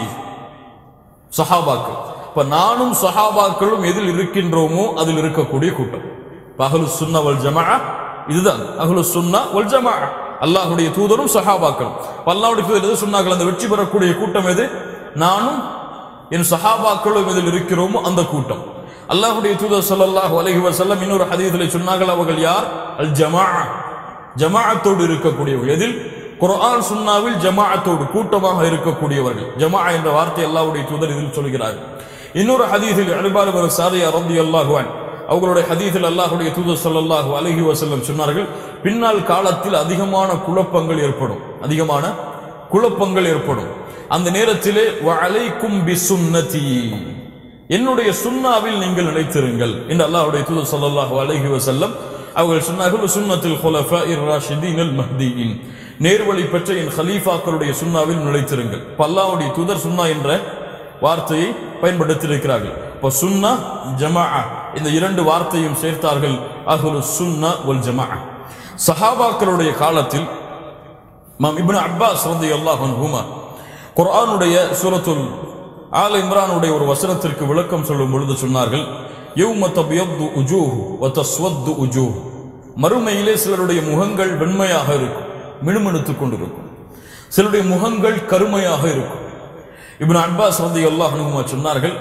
சஹாபாக்கள் இப்ப நானும் சஹாபாக்களும் எதில் இருக்கின்றோமோ அதில் இருக்கக்கூடிய கூட்டம் இப்ப அஹ்லு சுன்னா வல் ஜமாஅ இதுதான் அஹ்லு சுன்னா வல் ஜமாஅ அல்லாஹ்வுடைய தூதரும் சஹாபாக்களும் இப்ப அல்லாஹ்வுடைய தூதர் எது சொன்னார்கள் அந்த வெற்றி பெறக்கூடிய கூட்டம் எது நானும் என் சஹாபாக்களும் எதில் இருக்கிறோமோ அந்த கூட்டம் அல்லாஹ்வுடைய தூதர் ஸல்லல்லாஹு அலைஹி வஸல்லம் இன்னொரு ஹதீஸிலே சொன்னார்கள் அவர்கள் யார் அல் ஜமாஅ ஜமாஅத்தோடு இருக்கக்கூடியவர்கள் எதில் குர்ஆன் சுன்னாவில் ஜமாஅத்தோடு கூட்டமாக இருக்கக்கூடியவர்கள் ஜமாஅ என்ற வார்த்தை அல்லாஹ்வுடைய தூதர் இதில் சொல்கிறார்கள் இன்னொரு ஹதீஸில் அல்பால் பின் சாதியா ரலியல்லாஹு அன்ஹு அவர்களுடைய ஹதீஸில் அல்லாஹ்வுடைய தூதர் ஸல்லல்லாஹு அலைஹி வஸல்லம் சொன்னார்கள் பின்னால் காலத்தில் அதிகமான குழப்பங்கள் ஏற்படும் அதிகமான குழப்பங்கள் ஏற்படும் அந்த நேரத்திலே வஅலைக்கும் பிசுன்னதி என்னுடைய சுன்னாவில் நீங்கள் நிலைத்திருங்கள் என்று அல்லாஹ்வுடைய தூதர் ஸல்லல்லாஹு அலைஹி வஸல்லம் அவர்கள் சொன்னார்கள் சுன்னத்தில் ஹுலஃபாஇர் ராஷிதீன் அல் மஹ்தியின் நேர்வழி பெற்ற என் ஹலீஃபாக்களுடைய சுன்னாவில் நிலைத்திருங்கள் இப்ப அல்லாஹ்வுடைய தூதர் சுன்னா என்ற வார்த்தையை பயன்படுத்தியிருக்கிறார்கள் இப்ப சுன்னா ஜமாஅ இந்த இரண்டு வார்த்தையும் சேர்த்தார்கள் அஹ்லு சுன்னா வல் ஜமாஅ சஹாபாக்களுடைய காலத்தில் மாம் இப்னு அப்பாஸ் ரலியல்லாஹு அன்ஹுமா குர்ஆனுடைய சூரத்துல் ஆல இம்ரானுடைய ஒரு வசனத்திற்கு விளக்கம் சொல்லும் பொழுது சொன்னார்கள் யௌம தபியத்து உஜூஹு வ தஸ்வத்து உஜூஹ் மறுமையிலே சிலருடைய முகங்கள் வெண்மையாக இருக்கும் மினுமினுத்துக் கொண்டிருக்கும் சிலருடைய முகங்கள் கருமையாக இருக்கும் இப்னு அப்பாஸ் ரலியல்லாஹு அன்ஹுமா சொன்னார்கள்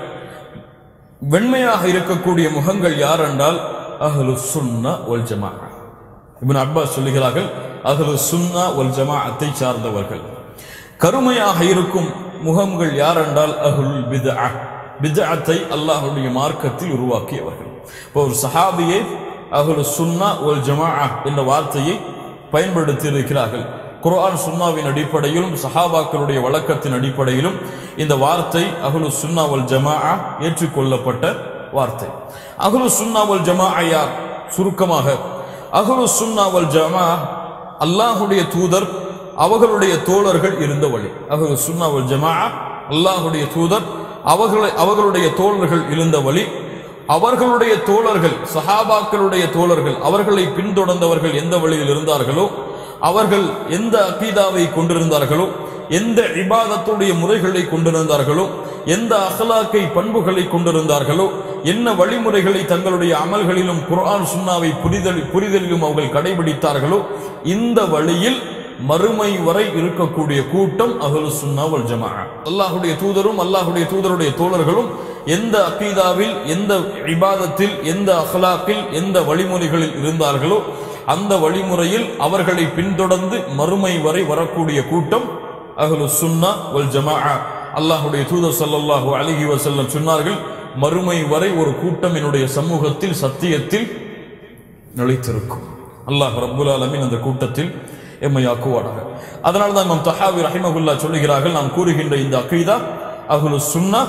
வெண்மையாக இருக்கக்கூடிய முகங்கள் யார் என்றால் அஹ்லு சுன்னா வல் ஜமாஅ இப்னு அப்பாஸ் சொல்லுகிறார்கள் அஹ்லு சுன்னா வல் ஜமாஅத்தை சார்ந்தவர்கள் கருமையாக இருக்கும் முகங்கள் யார் என்றால் அஹ்லுல் பித்அ பித்அத்தை அல்லாஹ்வுடைய மார்க்கத்தில் உருவாக்கியவர்கள் இப்போ ஒரு சஹாபியை அஹ்லு சுன்னா வல் ஜமாஅ என்ற வார்த்தையை பயன்படுத்தி இருக்கிறார்கள் குர்ஆன் சுன்னாவின் அடிப்படையிலும் சஹாபாக்களுடைய வழக்கத்தின் அடிப்படையிலும் இந்த வார்த்தை அஹ்லு சுன்னா வல் ஜமாஅ ஏற்றுக்கொள்ளப்பட்ட வார்த்தை அஹ்லு சுன்னா வல் ஜமாஅ யார் சுருக்கமாக அஹ்லு சுன்னா வல் ஜமாஅ அல்லாஹ்வுடைய தூதர் அவர்களுடைய தோழர்கள் இருந்த வழி அஹ்லு சுன்னா வல் ஜமாஅ அல்லாஹ்வுடைய தூதர் அவர்களை அவர்களுடைய தோழர்கள் இருந்த வழி அவர்களுடைய தோழர்கள் சஹாபாக்களுடைய தோழர்கள் அவர்களை பின்தொடர்ந்தவர்கள் எந்த வழியில் இருந்தார்களோ அவர்கள் எந்த அகீதாவை கொண்டிருந்தார்களோ எந்த இபாதத்துடைய முறைகளை கொண்டிருந்தார்களோ எந்த அகலாக்கை பண்புகளை கொண்டிருந்தார்களோ என்ன வழிமுறைகளை தங்களுடைய அமல்களிலும் குர்ஆன் சுன்னாவை புரிதல் புரிதலிலும் அவர்கள் கடைபிடித்தார்களோ இந்த வழியில் மறுமை வரை இருக்கக்கூடிய கூட்டம் அஹ்லு சுன்னா வல் ஜமாஅ அல்லாஹ்வுடைய தூதரும் அல்லாஹ்வுடைய தூதருடைய தோழர்களும் எந்த அகீதாவில் எந்த இபாதத்தில் எந்த அஹ்லாக்கில் எந்த வழிமுறைகளில் இருந்தார்களோ அந்த வழிமுறையில் அவர்களை பின்தொடர்ந்து மறுமை வரை வரக்கூடிய கூட்டம் அஹ்லு சுன்னா வல் ஜமாஅ அல்லாஹ்வுடைய தூதர் ஸல்லல்லாஹு அலைஹி வஸல்லம் சொன்னார்கள் மறுமை வரை ஒரு கூட்டம் என்னுடைய சமூகத்தில் சத்தியத்தில் நிலைத்திருக்கும் அல்லாஹ் ரப்புல் ஆலமீன் அந்த கூட்டத்தில் எம்மை ஆக்குவானாக அதனால தான் இமாம் தஹாவி ரஹிமகுல்லா சொல்லுகிறார்கள் நாம் கூறுகின்ற இந்த அக்கீதா அஹ்லு சுன்னா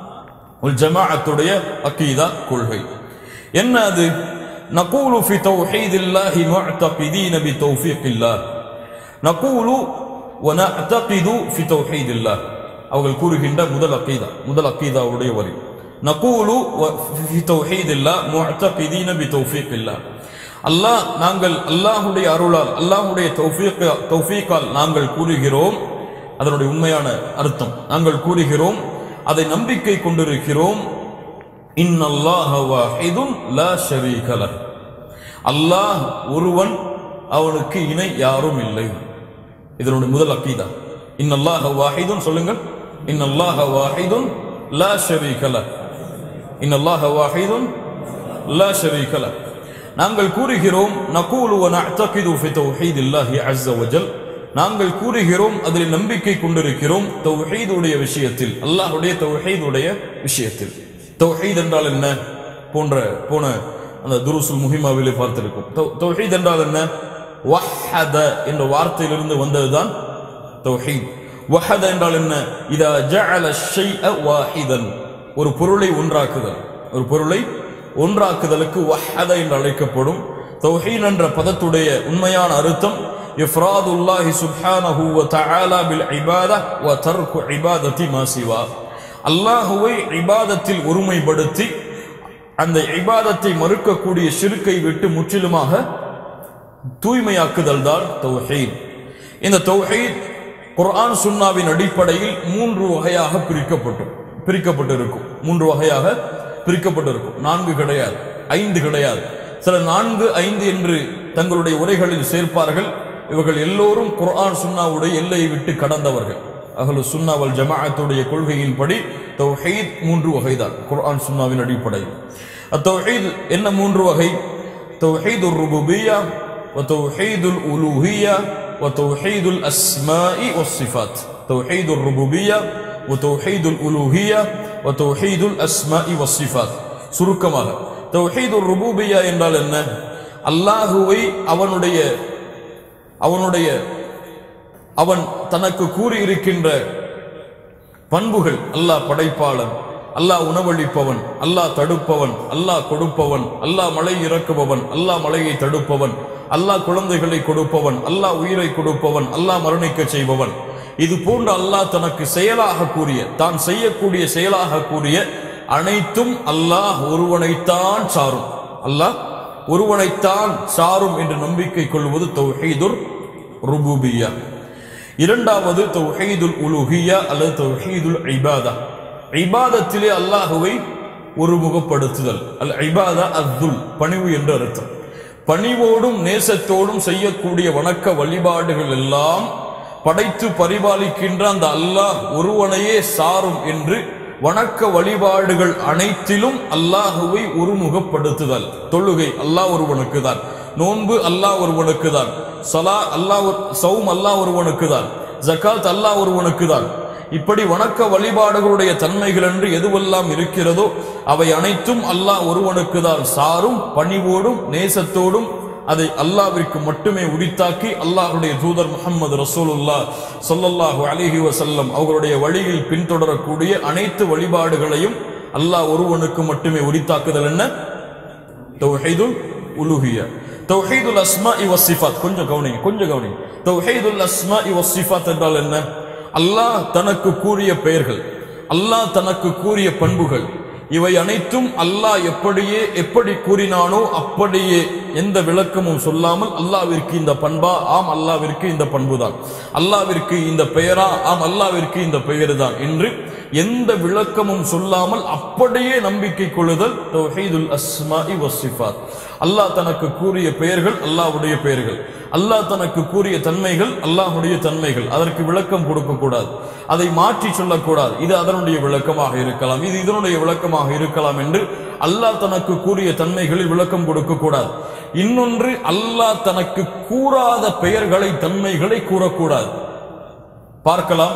உல் ஜமாஅத்துடைய அக்கீதா கொள்கை என்ன அது نقول في توحيد الله معتقدين بتوفيق الله نقول ونعتقد في توحيد الله அவர்கள் கூறுகின்ற முதல் அக்கீதா முதல் அக்கீதாவுடைய வரி நகூலு في توحيد الله معتقدين بتوفيق الله அல்லாஹ் நாங்கள் அல்லாஹுடைய அருளால் அல்லாஹுடைய தௌஃபீக் தௌஃபீக்கால் நாங்கள் கூறுகிறோம் அதனுடைய உண்மையான அர்த்தம் நாங்கள் கூறுகிறோம் அதை நம்பிக்கை கொண்டிருக்கிறோம் இன்னல்லாஹ வாஹிதுன் லா ஷரீக லஹ் அல்லாஹ் ஒருவன் அவனுக்கு இணை யாரும் இல்லை இதனுடைய முதல் அக்கீதா இன்னல்லாஹ வாஹிதுன் சொல்லுங்கள் இன்னல்லாஹ வாஹிதுன் லா ஷரீக லஹ் இன்னல்லாஹ வாஹிதுன் லா ஷரீக லஹ் நாங்கள் கூறுகிறோம் நகூலு வ நஅ்தகிது ஃபி தௌஹீதில்லாஹி அஸ்ஸ வஜல் நாங்கள் கூறுகிறோம் அதில் நம்பிக்கை கொண்டிருக்கிறோம் தௌஹீதுடைய விஷயத்தில் அல்லாஹ்வுடைய தௌஹீதுடைய விஷயத்தில் தௌஹீத் என்றால் என்ன போன்ற போன அந்த துருசுல் முஹிமாவிலே பார்த்திருக்கும் தௌ- தௌஹீத் என்றால் என்ன வஹத என்ற வார்த்தையிலிருந்து வந்ததுதான் தௌஹீத் வஹத என்றால் என்ன இதா ஜஅல ஷைஅ வாஹிதன் ஒரு பொருளை ஒன்றாக்குதல் ஒரு பொருளை ஒன்றாக்குதலுக்கு வஹத என்று அழைக்கப்படும் தௌஹீத் என்ற பதத்துடைய உண்மையான அர்த்தம் இஃப்ராதுல்லாஹி சுப்ஹானஹு வ தஆலா பில் இபாதா வ தர்கு இபாதத்தி மா சிவா அல்லாஹுவை இபாதத்தில் ஒருமைப்படுத்தி அந்த இபாதத்தை மறுக்கக்கூடிய ஷிர்க்கை விட்டு முற்றிலுமாக தூய்மையாக்குதல் தான் தௌஹீத் இந்த தௌஹீத் குர்ஆன் சுன்னாவின் அடிப்படையில் மூன்று வகையாக பிரிக்கப்பட்டும் பிரிக்கப்பட்டிருக்கும் மூன்று வகையாக பிரிக்கப்பட்டிருக்கும் நான்கு கிடையாது ஐந்து கிடையாது சில நான்கு ஐந்து என்று தங்களுடைய உரைகளில் சேர்ப்பார்கள் இவர்கள் எல்லோரும் குர்ஆன் சுன்னாவுடைய எல்லையை விட்டு கடந்தவர்கள் அகலு சுன்னாவல் ஜமாஅத்துடைய கொள்கையின்படி தௌஹீத் மூன்று வகைதான் குர்ஆன் சுன்னாவின் அடிப்படையில் அத்தௌஹீத் என்ன மூன்று வகை توحيد الربوبية وتوحيد الألوهية وتوحيد الأسماء والصفات توحيد الربوبية وتوحيد الألوهية وتوحيد الأسماء والصفات சுருக்கமாக தௌஹீது ருபூபியா என்றால் என்ன அல்லாஹுவை அவனுடைய அவனுடைய அவன் தனக்கு கூறியிருக்கின்ற பண்புகள் அல்லாஹ் படைப்பாளன் அல்லாஹ் உணவளிப்பவன் அல்லாஹ் தடுப்பவன் அல்லாஹ் கொடுப்பவன் அல்லாஹ் மழை இறக்குபவன் அல்லாஹ் மழையை தடுப்பவன் அல்லாஹ் குழந்தைகளை கொடுப்பவன் அல்லாஹ் உயிரை கொடுப்பவன் அல்லாஹ் மரணிக்க செய்பவன் இது போன்ற அல்லாஹ் தனக்கு செயலாக கூறிய தான் செய்யக்கூடிய செயலாக கூறிய அனைத்தும் அல்லாஹ் ஒருவனைத்தான் சாரும் அல்லாஹ் ஒருவனைத்தான் சாரும் என்று நம்பிக்கை கொள்வது தௌஹீதுர் ருபூபியா இரண்டாவது தௌஹீதுல் உலுஹியா அல்லது தௌஹீதுல் இபாதா இபாதத்திலே அல்லாஹுவை ஒருமுகப்படுத்துதல் அல் இபாதா அத்துல் பணிவு என்று அர்த்தம் பணிவோடும் நேசத்தோடும் செய்யக்கூடிய வணக்க வழிபாடுகள் எல்லாம் படைத்து பரிபாலிக்கின்ற அந்த அல்லாஹ் ஒருவனையே சாரும் என்று வணக்க வழிபாடுகள் அனைத்திலும் அல்லாஹுவை ஒருமுகப்படுத்துதல் தொழுகை அல்லாஹ் ஒருவனுக்கு தான் நோன்பு அல்லாஹ் ஒருவனுக்கு தான் சலா அல்லாஹ் ஒரு- சௌம் அல்லாஹ் ஒருவனுக்கு தான் ஜகாத் அல்லாஹ் ஒருவனுக்கு தான் இப்படி வணக்க வழிபாடுகளுடைய தன்மைகள் என்று எதுவெல்லாம் இருக்கிறதோ அவை அனைத்தும் அல்லாஹ் ஒருவனுக்கு தான் சாரும் பணிவோடும் நேசத்தோடும் அதை அல்லாவிற்கு மட்டுமே உரித்தாக்கி அல்லாஹ்வுடைய தூதர் முஹம்மது ரசூலுல்லாஹ் ஸல்லல்லாஹு அலைஹி வஸல்லம் அவர்களுடைய வழியில் பின்தொடரக்கூடிய அனைத்து வழிபாடுகளையும் அல்லாஹ் ஒருவனுக்கு மட்டுமே உரித்தாக்குதல் என்ன தௌஹீதுல் உலுஹியா தௌஹீதுல் அஸ்மாஇ வஸ்ஸிஃபாத் கொஞ்சம் கவனிங்க கொஞ்சம் கவனிங்க தௌஹீதுல் அஸ்மாஇ வஸ்ஸிஃபாத் என்றால் என்ன அல்லாஹ் தனக்கு கூறிய பெயர்கள் அல்லாஹ் தனக்கு கூறிய பண்புகள் இவை அனைத்தும் அல்லாஹ் எப்படியே எப்படி கூறினானோ அப்படியே எந்த விளக்கமும் சொல்லாமல் அல்லாவிற்கு இந்த பண்பா ஆம் அல்லாவிற்கு இந்த பண்புதான் அல்லாவிற்கு இந்த பெயரா ஆம் அல்லாவிற்கு இந்த பெயர்தான் என்று எந்த விளக்கமும் சொல்லாமல் அப்படியே நம்பிக்கை கொள்ளுதல் தௌஹீதுல் அஸ்மாஇ வஸ்ஸிஃபாத் அல்லாஹ் தனக்கு கூறிய பெயர்கள் அல்லாஹ்வுடைய பெயர்கள் அல்லாஹ் தனக்கு கூறிய தன்மைகள் அல்லாஹ்வுடைய தன்மைகள் அதற்கு விளக்கம் கொடுக்க கூடாது அதை மாற்றி சொல்லக்கூடாது இது அதனுடைய விளக்கமாக இருக்கலாம் இது இதனுடைய விளக்கமாக இருக்கலாம் என்று அல்லாஹ் தனக்கு கூறிய தன்மைகளில் விளக்கம் கொடுக்க கூடாது இன்னொன்று அல்லாஹ் தனக்கு கூறாத பெயர்களை தன்மைகளை கூறக்கூடாது பார்க்கலாம்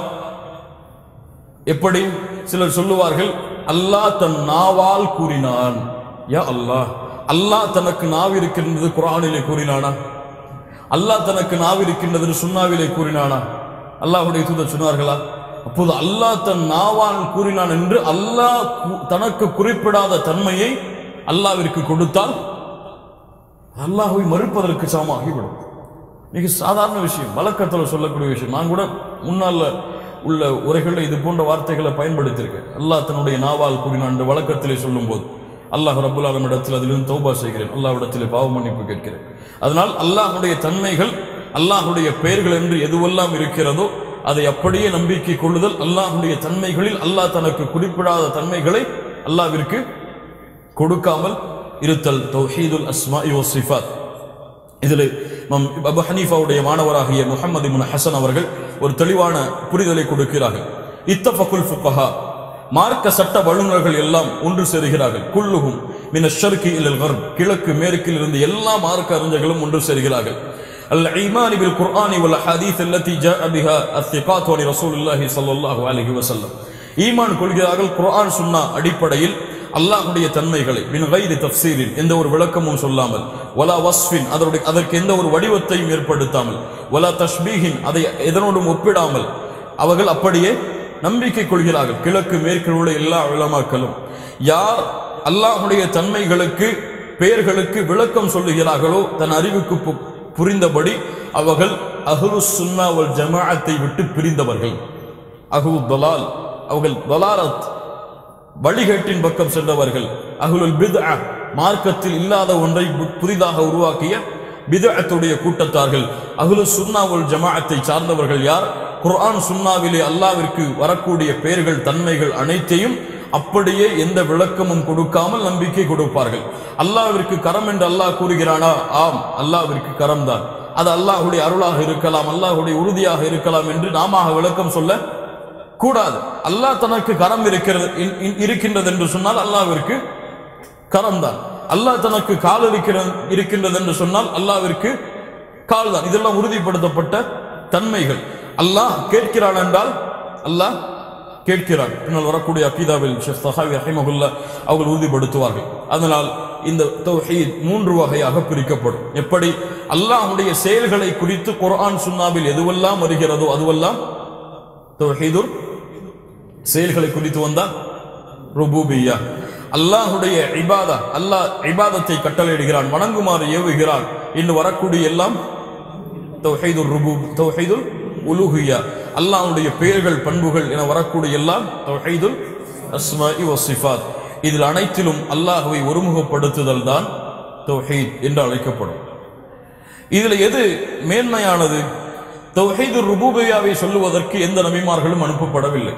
எப்படி சிலர் சொல்லுவார்கள் அல்லாஹ் தன் நாவால் கூறினான் யா அல்லாஹ் அல்லாஹ் தனக்கு நாவு இருக்கின்றது குரானிலே கூறினானா அல்லாஹ் தனக்கு நாவு இருக்கின்றது சுன்னாவிலே கூறினானா அல்லாஹ்வுடைய தூதர் சொன்னார்களா அப்போது அல்லாஹ் தன் நாவால் கூறினான் என்று அல்லாஹ் கு- தனக்கு குறிப்பிடாத தன்மையை அல்லாவிற்கு கொடுத்தால் அல்லாஹ்வை மறுப்பதற்கு சமமாகிவிடும் மிக சாதாரண விஷயம் வழக்கத்தில் சொல்லக்கூடிய விஷயம் நான் கூட முன்னால உள்ள உரைகளில் இது போன்ற வார்த்தைகளை பயன்படுத்தியிருக்கேன் அல்லாஹ் தன்னுடைய நாவால் கூறினான் என்று வழக்கத்திலே சொல்லும்போது அல்லாஹ் ரபுல் ஆலமிடத்தில் அதிலிருந்து தௌபா செய்கிறேன் அல்லாஹ்விடத்தில் பாவ மன்னிப்பு கேட்கிறேன் அதனால் அல்லாஹ்வுடைய தன்மைகள் அல்லாஹ்வுடைய பெயர்கள் என்று எதுவெல்லாம் இருக்கிறதோ அதை அப்படியே நம்பிக்கை கொள்ளுதல் அல்லாஹ்வுடைய தன்மைகளில் அல்லாஹ் தனக்கு குறிப்பிடாத தன்மைகளை அல்லாஹ்விற்கு கொடுக்காமல் இருத்தல் தௌஹீதுல் அஸ்மாஇ வஸ்ஸிஃபாத் இதில் இமாம் அபு ஹனீஃபாவுடைய மாணவராகிய முஹம்மது இப்னு ஹசன் அவர்கள் ஒரு தெளிவான புரிதலை கொடுக்கிறார்கள் இத்தஃபகுல் ஃபுகஹா மார்க்க சட்ட வல்லுநர்கள் எல்லாம் ஒன்று சேருகிறார்கள் குல்லுகும் மின ஷர்கி இலல் கர்ப் கிழக்கு மேற்கில் இருந்து எல்லா மார்க்க அறிஞர்களும் ஒன்று சேருகிறார்கள் الإيمان بالقرآن والحديث التي جاء بها الثقات ولرسول الله صلى الله عليه وسلم ஈமான் கொள்கிறார்கள் குர்ஆன் சுன்னா அடிப்படையில் அல்லாஹ்வுடைய தன்மைகளை மின் கைது தப்சீரின் எந்த ஒரு விளக்கமும் சொல்லாமல் வலா வஸ்ஃபின் அதனுடைய அதற்கு எந்த ஒரு வடிவத்தையும் ஏற்படுத்தாமல் வலா தஷ்பீஹின் அதை எதனோடும் ஒப்பிடாமல் அவர்கள் அப்படியே நம்பிக்கை கொள்கிறார்கள் கிழக்கு மேற்கில் உள்ள எல்லா உலமாக்களும் யார் அல்லாஹ்வுடைய தன்மைகளுக்கு பெயர்களுக்கு விளக்கம் சொல்லுகிறார்களோ தன் அறிவுக்கு பு- புரிந்தபடி அவர்கள் அஹ்லு சுன்னா வல் ஜமாஅத்தை விட்டு பிரிந்தவர்கள் அஹு தலால் அவர்கள் தலாலத் வழிகேட்டின் பக்கம் சென்றவர்கள் அஹ்லுல் பித்அ மார்க்கத்தில் இல்லாத ஒன்றை பு- புதிதாக உருவாக்கிய பித்அத்துடைய கூட்டத்தார்கள் அஹ்லு சுன்னாவுல் ஜமாஅத்தை சார்ந்தவர்கள் யார் குர்ஆன் சுன்னாவிலே அல்லாவிற்கு வரக்கூடிய பெயர்கள் தன்மைகள் அனைத்தையும் அப்படியே எந்த விளக்கமும் கொடுக்காமல் நம்பிக்கை கொடுப்பார்கள் அல்லாவிற்கு கரம் என்று அல்லாஹ் கூறுகிறானா ஆம் அல்லாவிற்கு கரம் தான் அது அல்லாஹ்வுடைய அருளாக இருக்கலாம் அல்லாஹ்வுடைய உறுதியாக இருக்கலாம் என்று நாம விளக்கம் சொல்ல கூடாது அல்லாஹ் தனக்கு கரம் இருக்கிறது இன்- இன்- இருக்கின்றது என்று சொன்னால் அல்லாவிற்கு கரம் தான் அல்லாஹ் தனக்கு கால் இருக்கிறது இருக்கின்றது என்று சொன்னால் அல்லாவிற்கு கால் தான் இதெல்லாம் உறுதிப்படுத்தப்பட்ட தன்மைகள் அல்லாஹ் கேட்கிறான் என்றால் அல்லாஹ் கேட்கிறான் பின்னால் வரக்கூடிய அக்கீதாவில் ஷேக் சஹாவி ரஹிமகுல்லா அவர்கள் உறுதிப்படுத்துவார்கள் அதனால் இந்த தௌஹீத் மூன்று வகையாக பிரிக்கப்படும் எப்படி அல்லாஹ்வுடைய செயல்களை குறித்து குர்ஆன் சுன்னாவில் எதுவெல்லாம் வருகிறதோ அதுவெல்லாம் தௌஹீதுர் செயல்களை குறித்து வந்தால் ருபூபியா அல்லாஹுடைய இபாதா அல்லாஹ் இபாதத்தை கட்டளையிடுகிறான் வணங்குமாறு ஏவுகிறான் இன்று வரக்கூடிய எல்லாம் தௌஹீதுர் ருபூ தௌஹீதுல் உலுஹியா அல்லாஹ்வுடைய பெயர்கள் பண்புகள் என வரக்கூடிய எல்லாம் தௌஹீதுல் அஸ்மாஇ வசிஃபாத் இதில் அனைத்திலும் அல்லாஹ்வை ஒருமுகப்படுத்துதல் தான் தௌஹீத் என்று அழைக்கப்படும் இதுல எது மேன்மையானது தௌஹீது ருபூபியாவை சொல்லுவதற்கு எந்த நபிமார்களும் அனுப்பப்படவில்லை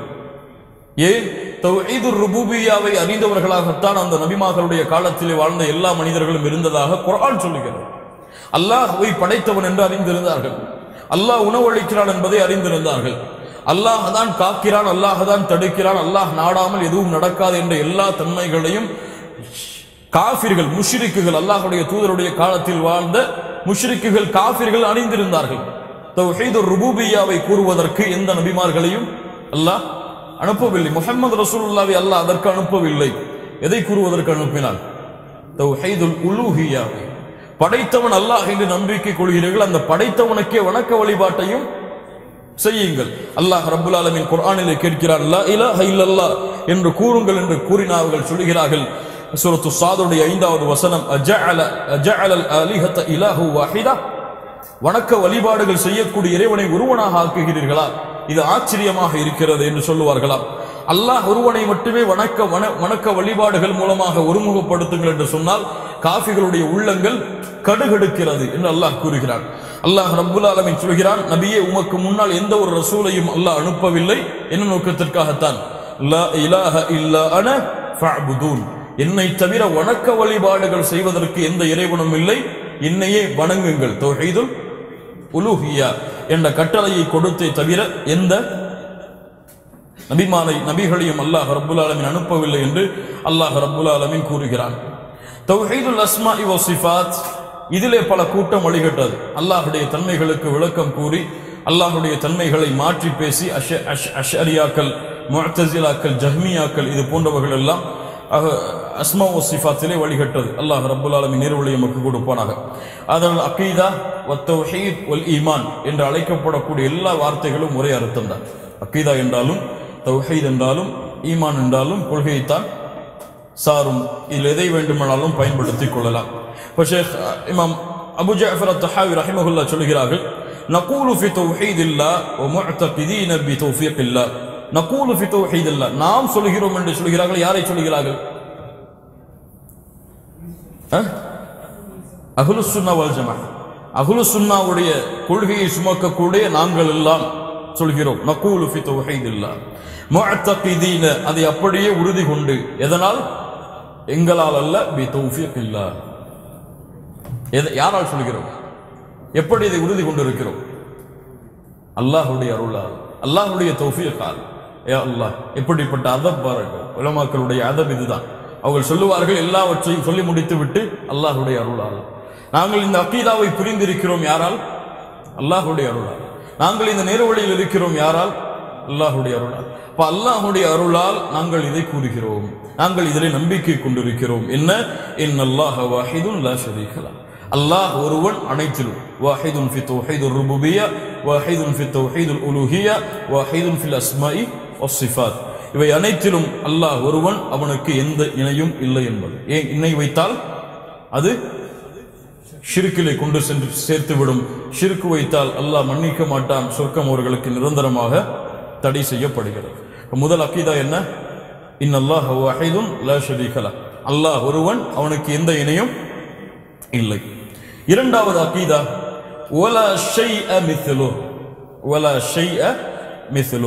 ஏன் தௌஹீது ருபூபியாவை அறிந்தவர்களாகத்தான் அந்த நபிமார்களுடைய காலத்திலே வாழ்ந்த எல்லா மனிதர்களும் இருந்ததாக குர்ஆன் சொல்லுகிறது அல்லாஹ்வை படைத்தவன் என்று அறிந்திருந்தார்கள் அல்லாஹ் உணவளிக்கிறான் என்பதை அறிந்திருந்தார்கள் அல்லாஹ் தான் காக்கிறான் அல்லாஹ் தான் தடுக்கிறான் அல்லாஹ் நாடாமல் எதுவும் நடக்காது என்ற எல்லா தன்மைகளையும் காஃபிர்கள் முஷ்ரிக்குகள் அல்லாஹ்வுடைய தூதருடைய காலத்தில் வாழ்ந்த முஷ்ரிக்குகள் காஃபிர்கள் அணிந்திருந்தார்கள் தௌஹீது ருபூபியாவை கூறுவதற்கு எந்த நபிமார்களையும் அல்லாஹ் அனுப்பவில்லை முஹம்மது ரசூலுல்லாவை அல்லாஹ் அதற்கு அனுப்பவில்லை எதை கூறுவதற்கு அனுப்பினான் தௌஹீதுல் உலூஹியாவை படைத்தவன் அல்லாஹ் என்று நம்பிக்கை கொள்கிறீர்கள் அந்த படைத்தவனுக்கே வணக்க வழிபாட்டையும் செய்யுங்கள் அல்லாஹ் ரப்புல் ஆலமீன் குர்ஆனிலே கேட்கிறார் லா இலாஹ இல்லல்லாஹ் என்று கூறுங்கள் என்று கூறினார்கள் சொல்கிறார்கள் சூரத்து சாதுடைய ஐந்தாவது வசனம் அஜஅல அஜஅலல் ஆலிஹத இலாஹு வாஹிதா வணக்க வழிபாடுகள் செய்யக்கூடிய இறைவனை ஒருவனாக ஆக்குகிறீர்களா இது ஆச்சரியமாக இருக்கிறது என்று சொல்லுவார்களாம் அல்லாஹ் ஒருவனை மட்டுமே வணக்க வண- வணக்க வழிபாடுகள் மூலமாக ஒருமுகப்படுத்துங்கள் என்று சொன்னால் காஃபிகளுடைய உள்ளங்கள் கடுகடுக்கிறது என்று அல்லாஹ் கூறுகிறான் அல்லாஹ் ரப்புல் ஆலமீன் சொல்கிறான் நபியே உமக்கு முன்னால் எந்த ஒரு ரசூலையும் அல்லாஹ் அனுப்பவில்லை என்ன நோக்கத்திற்காகத்தான் லா இலாஹ இல்லா அன ஃபஅபுதூன் என்னை தவிர வணக்க வழிபாடுகள் செய்வதற்கு எந்த இறைவனும் இல்லை என்னையே வணங்குங்கள் தௌஹீதுல் உலூஹியா என்ற கட்டளையை கொடுத்தே தவிர எந்த நபிமானை நபிகளையும் அல்லாஹ் ரப்புல் ஆலமீன் அனுப்பவில்லை என்று அல்லாஹ் ரப்புல் ஆலமீன் கூறுகிறான் தௌஹீதுல் அஸ்மாஇ வ சிஃபாத் இதிலே பல கூட்டம் வழிகட்டது அல்லாஹ்வுடைய தன்மைகளுக்கு விளக்கம் கூறி அல்லாஹ்வுடைய தன்மைகளை மாற்றி பேசி அஷ அஷ் அஷரியாக்கள் முஅத்தசிலாக்கள் ஜஹ்மியாக்கள் இது போன்றவர்கள் எல்லாம் அஹ், அஸ்மா வ சிஃபாத்திலே வழிகட்டது அல்லாஹ் ரப்புல் ஆலமீன் நேர்வழி எமக்கு கொடுப்பானாக அதனால் அகீதா வத்தௌஹீத் வல் ஈமான் என்று அழைக்கப்படக்கூடிய எல்லா வார்த்தைகளும் ஒரே அர்த்தம் தான் அக்கீதா என்றாலும் தௌஹீத் என்றாலும் ஈமான் என்றாலும் கொள்கையைத்தான் சாரும் இதில் எதை வேண்டுமானாலும் பயன்படுத்திக் கொள்ளலாம் இப்போ ஷேக் இமாம் அபு ஜாஃபர் அத்தஹாவி ரஹிமஹுல்லா சொல்கிறார்கள் நகூலு ஃபி தௌஹீதில்லா வ முஅத்தகிதீன பி தௌஃபீகில்லா நகூலு ஃபி தௌஹீதில்லா நாம் சொல்கிறோம் என்று சொல்கிறார்கள் யாரை சொல்கிறார்கள் அகுலு சுன்னா வல் ஜமா அகுலு சுன்னாவுடைய கொள்கையை சுமக்கக்கூடிய நாங்கள் எல்லாம் சொல்கிறோம் நகூலு ஃபி தௌஹீதில்லா முஅத்தகிதீன அதை அப்படியே உறுதி கொண்டு எதனால் எங்களால் அல்ல பி தௌஃபீகில்லா எதை யாரால் சொல்கிறோம் எப்படி இதை உறுதி கொண்டிருக்கிறோம் அல்லாஹ்வுடைய அருளால் அல்லாஹ்வுடைய தௌஃபீகால் யா அல்லாஹ் எப்படிப்பட்ட அதப் பாருங்கள் உலமாக்களுடைய அதப் இதுதான் அவர்கள் சொல்லுவார்கள் எல்லாவற்றையும் சொல்லி முடித்து விட்டு அல்லாஹ்வுடைய அருளால் நாங்கள் இந்த அக்கீதாவை புரிந்திருக்கிறோம் யாரால் அல்லாஹ்வுடைய அருளால் நாங்கள் இந்த நேர்வழியில் இருக்கிறோம் யாரால் அல்லாஹ்வுடைய அருளால் அப்ப அல்லாஹ்வுடைய அருளால் நாங்கள் இதை கூறுகிறோம் நாங்கள் இதில் நம்பிக்கை கொண்டிருக்கிறோம் என்ன இன் அல்லாஹ் வாஹிதுன் லா ஷரீக லஹ். அல்லாஹ் ஒருவன் அனைத்திலும் வாஹிதுன் ஃபி தௌஹீதுர் ருபூபிய்யா வாஹிதுன் ஃபி தௌஹீதுல் உலூஹிய்யா வாஹிதுன் ஃபில் அஸ்மாஇ வஸ்ஸிஃபாத் இவை அனைத்திலும் அல்லாஹ் ஒருவன் அவனுக்கு எந்த இணையும் இல்லை என்பது ஏன் இணை வைத்தால் அது ஷிருக்கிலே கொண்டு சென்று சேர்த்து விடும் ஷிருக்கு வைத்தால் அல்லாஹ் மன்னிக்க மாட்டான் சொர்க்கம் அவர்களுக்கு நிரந்தரமாக தடை செய்யப்படுகிறது இப்ப முதல் அக்கீதா என்ன இன் அல்லாஹ் வஹீதுன் லா ஷரீக லஹ். அல்லாஹ் ஒருவன் அவனுக்கு எந்த இணையும் இல்லை இரண்டாவது அக்கீதா வலா ஷைஅ மித்லு வலா ஷைஅ மித்லு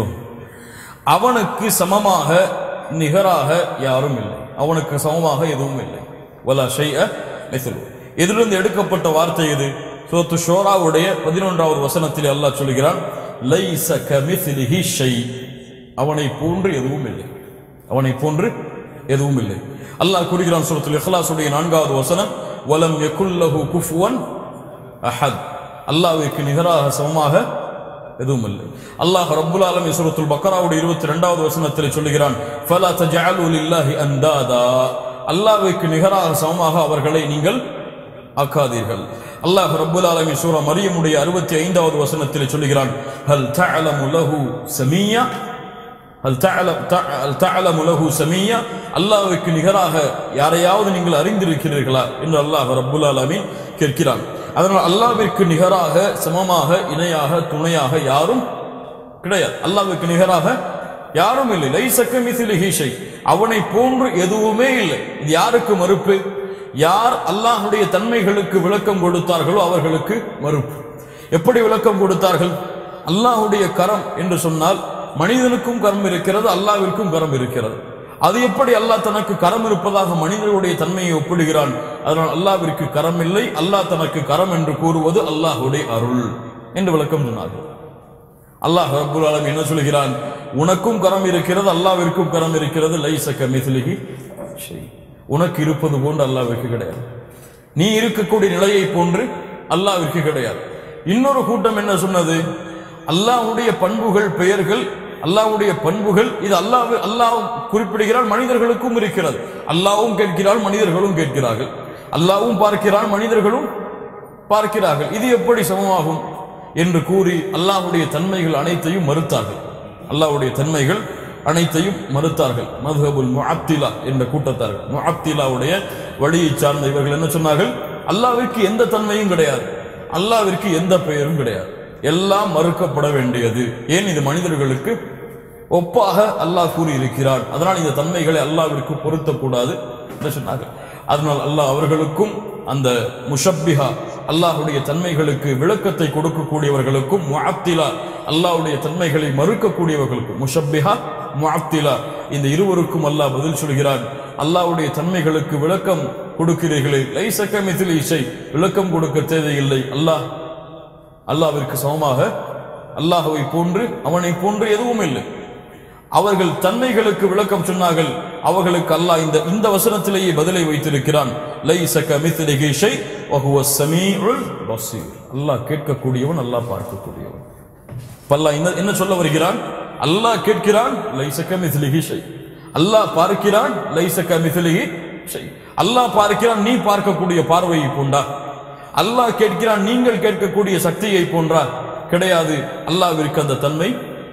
அவனுக்கு சமமாக நிகராக யாரும் இல்லை அவனுக்கு சமமாக எதுவும் இல்லை வலா ஷைஅ மித்லு இதிலிருந்து எடுக்கப்பட்ட வார்த்தை இது சூரத்து ஷோராவுடைய பதினொன்றாவது வசனத்தில் அல்லாஹ் சொல்கிறான் லைஸ கமித்லிஹி ஷை அவனை போன்று எதுவும் இல்லை அவனை போன்று எதுவும் இல்லை அல்லாஹ் கூறுகிறான் சூரத்துல் இஹ்லாஸுடைய நான்காவது வசனம் வலம் யகுல்லஹு குஃபுவன் அஹத் அல்லாஹ்விற்கு நிகராக சமமாக எதுவும் இல்லை அல்லாஹ் ரப்புல் ஆலமீன் சூரத்துல் பக்கராவுடைய இருபத்தி ரெண்டாவது வசனத்தில் சொல்லுகிறான் ஃபலா தஜஅலு லில்லாஹி அந்தாதா அல்லாஹ்விற்கு நிகராக சமமாக அவர்களை நீங்கள் ஆக்காதீர்கள் அல்லாஹ் ரப்புல் ஆலமீன் சூரா மரியமுடைய அறுபத்தி ஐந்தாவது வசனத்தில் சொல்லுகிறான் ஹல் தஅலமு லஹு சமியா ஹல் தஅலம் ஹல் தஅலமு லஹு சமியா அல்லாஹ்வுக்கு நிகராக யாரையாவது நீங்கள் அறிந்திருக்கிறீர்களா என்று அல்லாஹ் ரப்புல் ஆலமீன் கேட்கிறான் அதனால் அல்லாஹ்விற்கு நிகராக சமமாக இணையாக துணையாக யாரும் கிடையாது அல்லாஹ்வுக்கு நிகராக யாரும் இல்லை லைசக்க மிசிலிஹி ஷை அவனை போன்று எதுவுமே இல்லை இது யாருக்கு மறுப்பு யார் அல்லாஹ்வுடைய தன்மைகளுக்கு விளக்கம் கொடுத்தார்களோ அவர்களுக்கு மறுப்பு எப்படி விளக்கம் கொடுத்தார்கள் அல்லாஹ்வுடைய கரம் என்று சொன்னால் மனிதனுக்கும் கரம் இருக்கிறது அல்லாஹ்விற்கும் கரம் இருக்கிறது அது எப்படி அல்லாஹ் தனக்கு கரம் இருப்பதாக மனிதனுடைய தன்மையை ஒப்பிடுகிறான் அதனால் அல்லாஹ்விற்கு கரம் இல்லை அல்லாஹ் தனக்கு கரம் என்று கூறுவது அல்லாஹ்வுடைய அருள் என்று விளக்கம் சொன்னார்கள் அல்லாஹ் ரப்புல் ஆலமீன் என்ன சொல்கிறான் உனக்கும் கரம் இருக்கிறது அல்லாஹ்விற்கும் கரம் இருக்கிறது லைசக மிஸ்லிஹி ஷை உனக்கு இருப்பது போன்று அல்லாஹ்விற்கு கிடையாது நீ இருக்கக்கூடிய நிலையை போன்று அல்லாஹ்விற்கு கிடையாது இன்னொரு கூட்டம் என்ன சொன்னது அல்லாஹ்வுடைய பண்புகள் பெயர்கள் அல்லாஹ்வுடைய பண்புகள் இது அல்லாஹ் அல்லாஹ் குறிப்பிடுகிறான் மனிதர்களுக்கும் இருக்கிறது அல்லாஹ்வும் கேட்கிறான் மனிதர்களும் கேட்கிறார்கள் அல்லாஹ்வும் பார்க்கிறான் மனிதர்களும் பார்க்கிறார்கள் இது எப்படி சமமாகும் என்று கூறி அல்லாஹ்வுடைய தன்மைகள் அனைத்தையும் மறுத்தார்கள் அல்லாஹ்வுடைய தன்மைகள் அனைத்தையும் மறுத்தார்கள் மதுஹபுல் முஅத்திலா என்ற கூட்டத்தார்கள் முஅத்திலாவுடைய வழியை சார்ந்த இவர்கள் என்ன சொன்னார்கள் அல்லாஹ்விற்கு எந்த தன்மையும் கிடையாது அல்லாஹ்விற்கு எந்த பெயரும் கிடையாது எல்லாம் மறுக்கப்பட வேண்டியது ஏன் இது மனிதர்களுக்கு ஒப்பாக அல்லாஹ் கூறி இருக்கிறான் அதனால் இந்த தன்மைகளை அல்லாஹ்விற்கு பொருத்தக்கூடாது என்று சொன்னார்கள் அதனால் அல்லாஹ் அவர்களுக்கும் அந்த முஷப்பிஹா அல்லாஹ்வுடைய தன்மைகளுக்கு விளக்கத்தை கொடுக்கக்கூடியவர்களுக்கும் முஅத்திலா அல்லாஹ்வுடைய தன்மைகளை மறுக்கக்கூடியவர்களுக்கும் முஷப்பிஹா முஅத்திலா இந்த இருவருக்கும் அல்லாஹ் பதில் சொல்கிறான் அல்லாஹ்வுடைய தன்மைகளுக்கு விளக்கம் கொடுக்கிறீர்களே லைசக்க மிதில் இசை விளக்கம் கொடுக்க தேவையில்லை அல்லாஹ் அல்லாஹ்விற்கு சமமாக அல்லாஹ்வை போன்று அவனை போன்று எதுவும் இல்லை அவர்கள் தன்மைகளுக்கு விளக்கம் சொன்னார்கள் அவர்களுக்கு அல்லாஹ் இந்த இந்த வசனத்திலேயே பதிலை வைத்திருக்கிறான் லைசக மித்லிஹி ஷை வஹுவ ஸமீஉல் பஸீர் அல்லாஹ் கேட்கக்கூடியவன் அல்லாஹ் பார்க்கக்கூடியவன் பல்லா என்ன என்ன சொல்ல வருகிறான் அல்லாஹ் கேட்கிறான் லைசக மித்லிஹி ஷை அல்லாஹ் பார்க்கிறான் லைசக மித்லிஹி ஷை அல்லாஹ் பார்க்கிறான் நீ பார்க்கக்கூடிய பார்வையை போன்றா அல்லாஹ் கேட்கிறான் நீங்கள் கேட்கக்கூடிய சக்தியை போன்றா கிடையாது அல்லாஹ்விற்கு அந்த தன்மை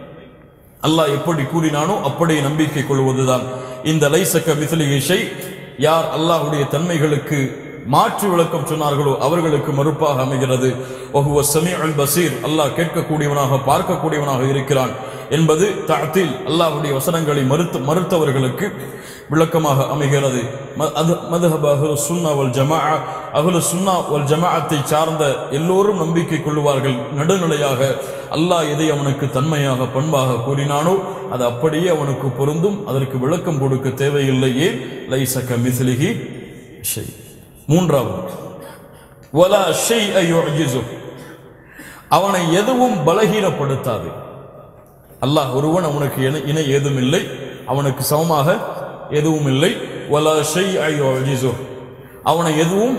அல்லாஹ் எப்படி கூறினானோ அப்படி நம்பிக்கை கொள்வதுதான் இந்த லைசக்க மிசிலிகை ஷை யார் அல்லாஹ்வுடைய தன்மைகளுக்கு மாற்று விளக்கம் சொன்னார்களோ அவர்களுக்கு மறுப்பாக அமைகிறது ஒஹுவ சமீஉல் பசீர் அல்லாஹ் கேட்கக்கூடியவனாக பார்க்கக்கூடியவனாக இருக்கிறான் என்பது தஅத்தில் அல்லாஹ்வுடைய வசனங்களை மறுத்து மறுத்தவர்களுக்கு விளக்கமாக அமைகிறது ம- அது மதுஹப் அஹ்லு சுன்னா வல் ஜமா அஹ்லு சுன்னா வல் ஜமாஅத்தை சார்ந்த எல்லோரும் நம்பிக்கை கொள்வார்கள் நடுநிலையாக அல்லாஹ் எதை அவனுக்கு தன்மையாக பண்பாக கூறினானோ அது அப்படியே அவனுக்கு பொருந்தும் அதற்கு விளக்கம் கொடுக்க தேவையில்லையே லைசக மிஸ்லிஹி ஷை மூன்றாவது வலா ஷைஅ யுஅஜிசு அவனை எதுவும் பலகீனப்படுத்தாது அல்லாஹ் ஒருவன் அவனுக்கு இணை இணை ஏதும் இல்லை அவனுக்கு சமமாக எதுவும் இல்லை வலா ஷைஅ யுஅஜிசு அவனை எதுவும்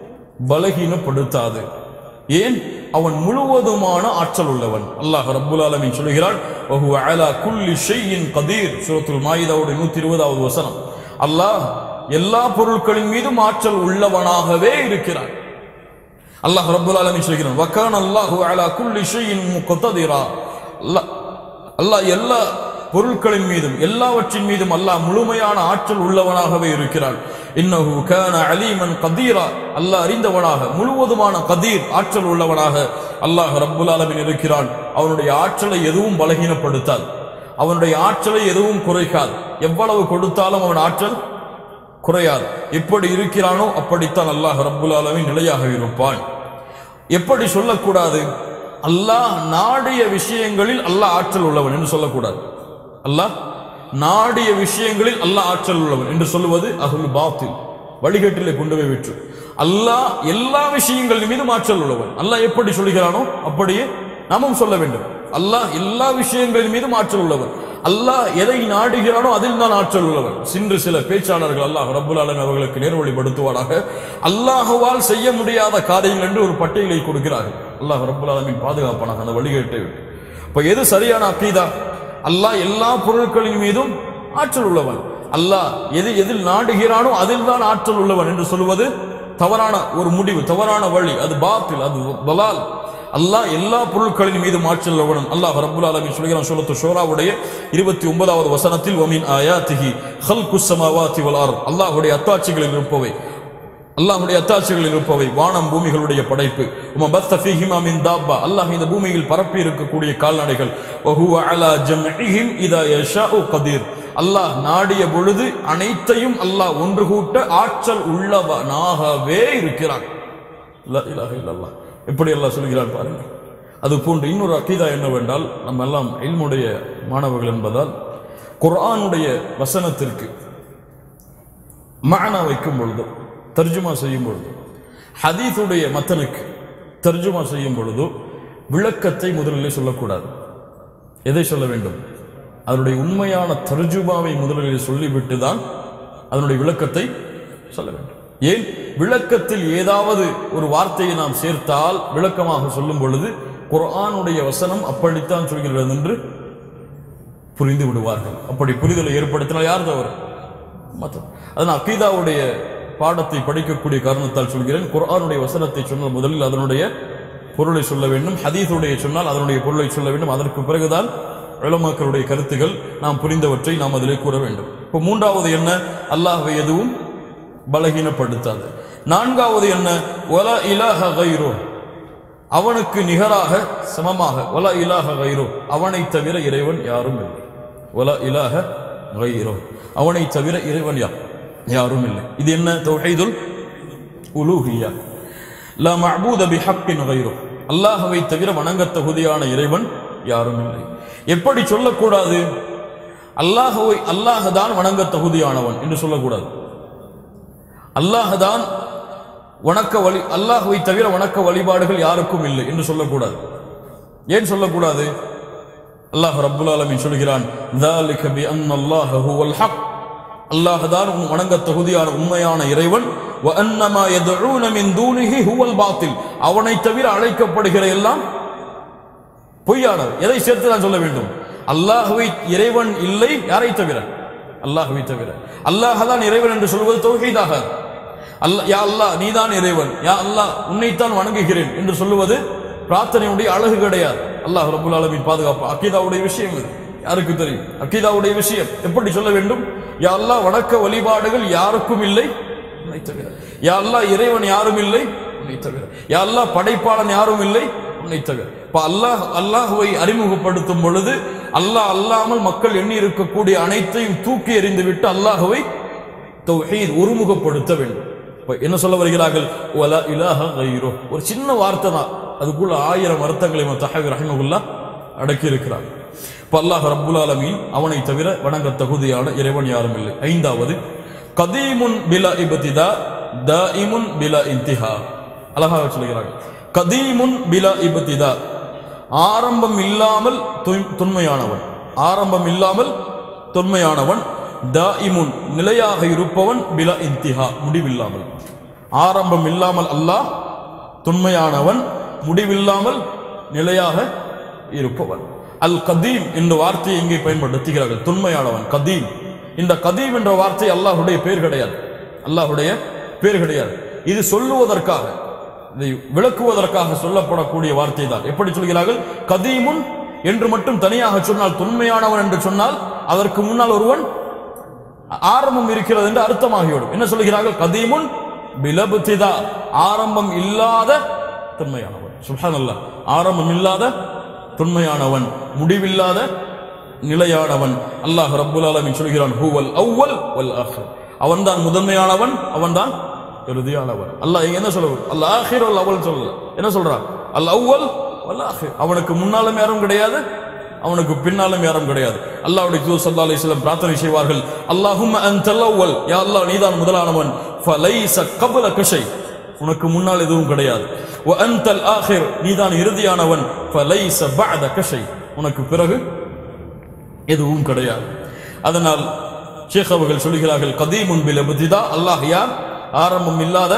பலகீனப்படுத்தாது ஏன் அவன் முழுவதுமான ஆற்றல் உள்ளவன் அல்லாஹ் ரப்புல் ஆலமீன் சொல்கிறான் வஹுவ அலா குல்லி ஷைஇன் கதீர் சூரத்துல் மாயிதாவுடைய 120வது வசனம் அல்லாஹ் எல்லா பொருட்களின் மீதும் ஆற்றல் உள்ளவனாகவே இருக்கிறான் அல்லாஹ் ரப்புல் ஆலமீன் சொல்கிறான் வக்கான அல்லாஹு அலா குல்லி ஷைஇன் முக்ததிரா அல்லாஹ் அல்லாஹ் எல்லா பொருட்களின் மீதும் எல்லாவற்றின் மீதும் அல்லாஹ் முழுமையான ஆற்றல் உள்ளவனாகவே இருக்கிறான் இன்னஹு கான அலீமன் கதீரா அல்லாஹ் அறிந்தவனாக முழுவதுமான கதீர் ஆற்றல் உள்ளவனாக அல்லாஹ் ரப்புல் ஆலமீன் இருக்கிறான் அவனுடைய ஆற்றலை எதுவும் பலகீனப்படுத்தாது அவனுடைய ஆற்றலை எதுவும் குறைக்காது எவ்வளவு கொடுத்தாலும் அவன் ஆற்றல் குறையாது எப்படி இருக்கிறானோ அப்படித்தான் அல்லாஹ் ரப்புல் ஆலமீன் நிலையாக இருப்பான் எப்படி சொல்லக்கூடாது அல்லாஹ் நாடிய விஷயங்களில் அல்லாஹ் ஆற்றல் உள்ளவன் என்று சொல்லக்கூடாது அல்லாஹ் நாடிய விஷயங்களில் அல்லாஹ் ஆற்றல் உள்ளவன் என்று சொல்லுவது அகுல் பாத்தில் வழிகட்டிலே கொண்டு போய் விற்று அல்லாஹ் எல்லா விஷயங்களின் மீதும் ஆற்றல் உள்ளவன் அல்லாஹ் எப்படி சொல்லுகிறானோ அப்படியே நாமும் சொல்ல வேண்டும் அல்லாஹ் எல்லா விஷயங்களின் மீதும் ஆற்றல் உள்ளவன் அல்லாஹ் எதை நாடுகிறானோ அதில் தான் ஆற்றல் உள்ளவன் சின்று சில பேச்சாளர்கள் அல்லாஹ் ரப்புல் ஆலமீன் அவர்களுக்கு நேர்வழிப்படுத்துவாராக அல்லாஹுவால் செய்ய முடியாத காரியங்கள் என்று ஒரு பட்டியலை கொடுக்கிறார்கள் அல்லாஹ் ரப்புல் ஆலமீன் பாதுகாப்பானாக அந்த வழிகேட்டை விட்டு இப்ப எது சரியான அக்கீதா அல்லாஹ் எல்லா பொருட்களின் மீதும் ஆற்றல் உள்ளவன் அல்லாஹ் எது எதில் நாடுகிறானோ அதில் தான் ஆற்றல் உள்ளவன் என்று சொல்வது தவறான ஒரு முடிவு தவறான வழி அது பாத்தில் அது பலால் அல்லாஹ் எல்லா பொருட்களின் மீதும் ஆற்றல் உள்ளவன் அல்லாஹ் ரப்புல் ஆலமீன் சொல்கிறான் சூரத்து ஷூராவுடைய இருபத்தி ஒன்பதாவது வசனத்தில் வமின் ஆயாத்திஹி ஹல்குஸ் ஸமாவாதி வல் அர்த் அல்லாஹ்வுடைய அத்தாட்சிகளில் இருப்பவை அல்லாஹ்வுடைய அத்தாட்சிகளில் இருப்பவை வானம் பூமிகளுடைய படைப்பு உம பஸ்த ஃபீஹிமா மின் தாப்பா அல்லாஹ் இந்த பூமியில் பரப்பி இருக்கக்கூடிய கால்நடைகள் வஹுவ அலா ஜம்இஹிம் இதா யஷாஉ கதீர் அல்லாஹ் நாடிய பொழுது அனைத்தையும் அல்லாஹ் ஒன்று கூட்ட ஆற்றல் உள்ளவனாகவே இருக்கிறான் லா இலாஹ இல்லல்லாஹ் எப்படி அல்லாஹ் சொல்கிறார் பாருங்க அது போன்று இன்னொரு அக்கீதா என்னவென்றால் நம்ம எல்லாம் இல்முடைய மாணவர்கள் என்பதால் குர்ஆனுடைய வசனத்திற்கு மானா வைக்கும் பொழுது தர்ஜுமா செய்யும் பொழுது ஹதீஸுடைய மத்தனுக்கு தர்ஜுமா செய்யும் பொழுது விளக்கத்தை முதலில் சொல்லக்கூடாது எதை சொல்ல வேண்டும் அதனுடைய உண்மையான தர்ஜுமாவை முதலில் சொல்லிவிட்டு தான் அதனுடைய விளக்கத்தை சொல்ல வேண்டும் ஏன் விளக்கத்தில் ஏதாவது ஒரு வார்த்தையை நாம் சேர்த்தால் விளக்கமாக சொல்லும் பொழுது குர்ஆனுடைய வசனம் அப்படித்தான் சொல்கிறது என்று புரிந்து விடுவார்கள் அப்படி புரிதலை ஏற்படுத்தினால் யார் தவறு மற்ற அதனால் அக்கீதாவுடைய பாடத்தை படிக்கக்கூடிய காரணத்தால் சொல்கிறேன் குர்ஆனுடைய வசனத்தை சொன்னால் முதலில் அதனுடைய பொருளை சொல்ல வேண்டும் ஹதீஸுடைய சொன்னால் அதனுடைய பொருளை சொல்ல வேண்டும் அதற்கு பிறகுதான் உலமாக்களுடைய கருத்துகள் நாம் புரிந்தவற்றை நாம் அதிலே கூற வேண்டும் இப்போ மூன்றாவது என்ன அல்லாஹ்வை எதுவும் பலகீனப்படுத்தாது நான்காவது என்ன ஒல இலாஹ கைரோ அவனுக்கு நிகராக சமமாக ஒல இலாஹ கைரோ அவனை தவிர இறைவன் யாரும் இல்லை ஒல இலாஹ கைரோ அவனை தவிர இறைவன் யார் யாரும் இல்லை இது என்ன தௌஹீதுல் உலூஹியா லா மஅபூத பிஹக்கின் கைரோ அல்லாஹ்வை தவிர வணங்கத் தகுதியான இறைவன் யாரும் இல்லை எப்படி சொல்லக்கூடாது அல்லாஹ்வை அல்லாஹ் தான் வணங்க தகுதியானவன் என்று சொல்லக்கூடாது அல்லாஹ் தான் வணக்க வழி அல்லாஹ்வை தவிர வணக்க வழிபாடுகள் யாருக்கும் இல்லை என்று சொல்லக்கூடாது ஏன் சொல்லக்கூடாது அல்லாஹ் ரப்புல் ஆலமீன் சொல்கிறான் ذَلِكَ بِأَنَّ اللَّهَ هُوَ الْحَقُّ அல்லாஹ் தான் உன் வணங்க தகுதியான உண்மையான இறைவன் وَأَنَّ مَا يَدْعُونَ مِن دُونِهِ هُوَ الْبَاطِلُ அவனை தவிர அழைக்கப்படுகிற எல்லாம் பொய்யானது எதை சேர்த்து நான் சொல்ல வேண்டும் அல்லாஹ்வை இறைவன் இல்லை யாரை தவிர அல்லாஹ்வை தவிர அல்லாஹ் தான் இறைவன் என்று சொல்வது தௌஹீதாக அல்லாஹ் யா அல்லாஹ் நீதான் இறைவன் யா அல்லாஹ் உன்னைத்தான் வணங்குகிறேன் என்று சொல்லுவது பிரார்த்தனையுடைய அழகு கிடையாது அல்லாஹ் ரபுல் ஆலமீன் பாதுகாப்பு அக்கீதாவுடைய விஷயம் இது யாருக்கு தெரியும் அக்கீதாவுடைய விஷயம் எப்படி சொல்ல வேண்டும் யா அல்லாஹ் வணக்க வழிபாடுகள் யாருக்கும் இல்லை உன்னை தவிர யா அல்லாஹ் இறைவன் யாரும் இல்லை உன்னை தவிர யா அல்லாஹ் படைப்பாளன் யாரும் இல்லை உன்னை தவிர இப்ப அல்லாஹ் அல்லாஹுவை அறிமுகப்படுத்தும் பொழுது அல்லாஹ் அல்லாமல் மக்கள் எண்ணி இருக்கக்கூடிய அனைத்தையும் தூக்கி எறிந்துவிட்டு அல்லாஹ்வை தௌஹீத் ஒருமுகப்படுத்த வேண்டும் இப்ப என்ன சொல்ல வருகிறார்கள் வலா இலாஹ கைரோ ஒரு சின்ன வார்த்தை தான் அதுக்குள்ள ஆயிரம் அர்த்தங்களை தஹவி ரஹிமகுல்லா அடக்கி இருக்கிறார் இப்ப அல்லாஹ் ரப்புல் ஆலமீன் அவனை தவிர வணங்க தகுதியான இறைவன் யாரும் இல்லை ஐந்தாவது கதீமுன் பிலா இபதிதா தாயிமுன் பிலா இன்திஹா அழகாக சொல்கிறார்கள் கதீமுன் பிலா இபதிதா ஆரம்பம் இல்லாமல் துய்- தொன்மையானவன் ஆரம்பம் இல்லாமல் தொன்மையானவன் தாயிமுன் நிலையாக இருப்பவன் பிலா இன்திஹா முடிவில்லாமல் ஆரம்பம் இல்லாமல் அல்லாஹ் தொன்மையானவன் முடிவில்லாமல் நிலையாக இருப்பவன் அல் கதீம் என்ற வார்த்தையை இங்கே பயன்படுத்துகிறார்கள் தொன்மையானவன் கதீம் இந்த கதீம் என்ற வார்த்தை அல்லாஹ்வுடைய பேர் கிடையாது அல்லாஹ்வுடைய பேர் கிடையாது இது சொல்லுவதற்காக இதை விளக்குவதற்காக சொல்லப்படக்கூடிய வார்த்தை தான் எப்படி சொல்கிறார்கள் கதீமுன் என்று மட்டும் தனியாக சொன்னால் தொன்மையானவன் என்று சொன்னால் அதற்கு முன்னால் ஒருவன் ஆரம்பம் இருக்கிறது என்று அர்த்தமாகிவிடும் என்ன சொல்கிறார்கள் கதீமுன் பிலபுத்திதா ஆரம்பம் இல்லாத தொன்மையானவன் சுப்ஹானல்லாஹ் ஆரம்பம் இல்லாத தொன்மையானவன் முடிவில்லாத நிலையானவன் அல்லாஹ் ரப்புல் ஆலமீன் சொல்கிறான் ஹுவல் அவ்வல் வல் ஆஹிர் அவன்தான் முதன்மையானவன் அவன்தான் இறுதியானவன் அல்லாஹ் இங்க என்ன சொல்லுவது அல் ஆஹிர் வல் அவ்வல் சொல்லல என்ன சொல்றான் அல் அவ்வல் வல் ஆஹிர் அவனுக்கு முன்னாலும் யாரும் கிடையாது அவனுக்கு பின்னாலும் யாரும் கிடையாது அல்லாஹ்வுடைய தூதர் ஸல்லல்லாஹு அலைஹி வஸல்லம் பிரார்த்தனை செய்வார்கள் அல்லாஹும்ம அன்தல் அவ்வல் யா அல்லாஹ் நீதான் முதலானவன் ஃபலைஸ கப்லக ஷை உனக்கு முன்னால் எதுவும் கிடையாது வ அன்தல் ஆஹிர் நீதான் இறுதியானவன் ஃபலைஸ பஅதக ஷை உனக்கு பிறகு எதுவும் கிடையாது அதனால் ஷேக் அவர்கள் சொல்கிறார்கள் கதீமுன் பில் அபதிதா அல்லாஹ் யார் ஆரம்பம் இல்லாத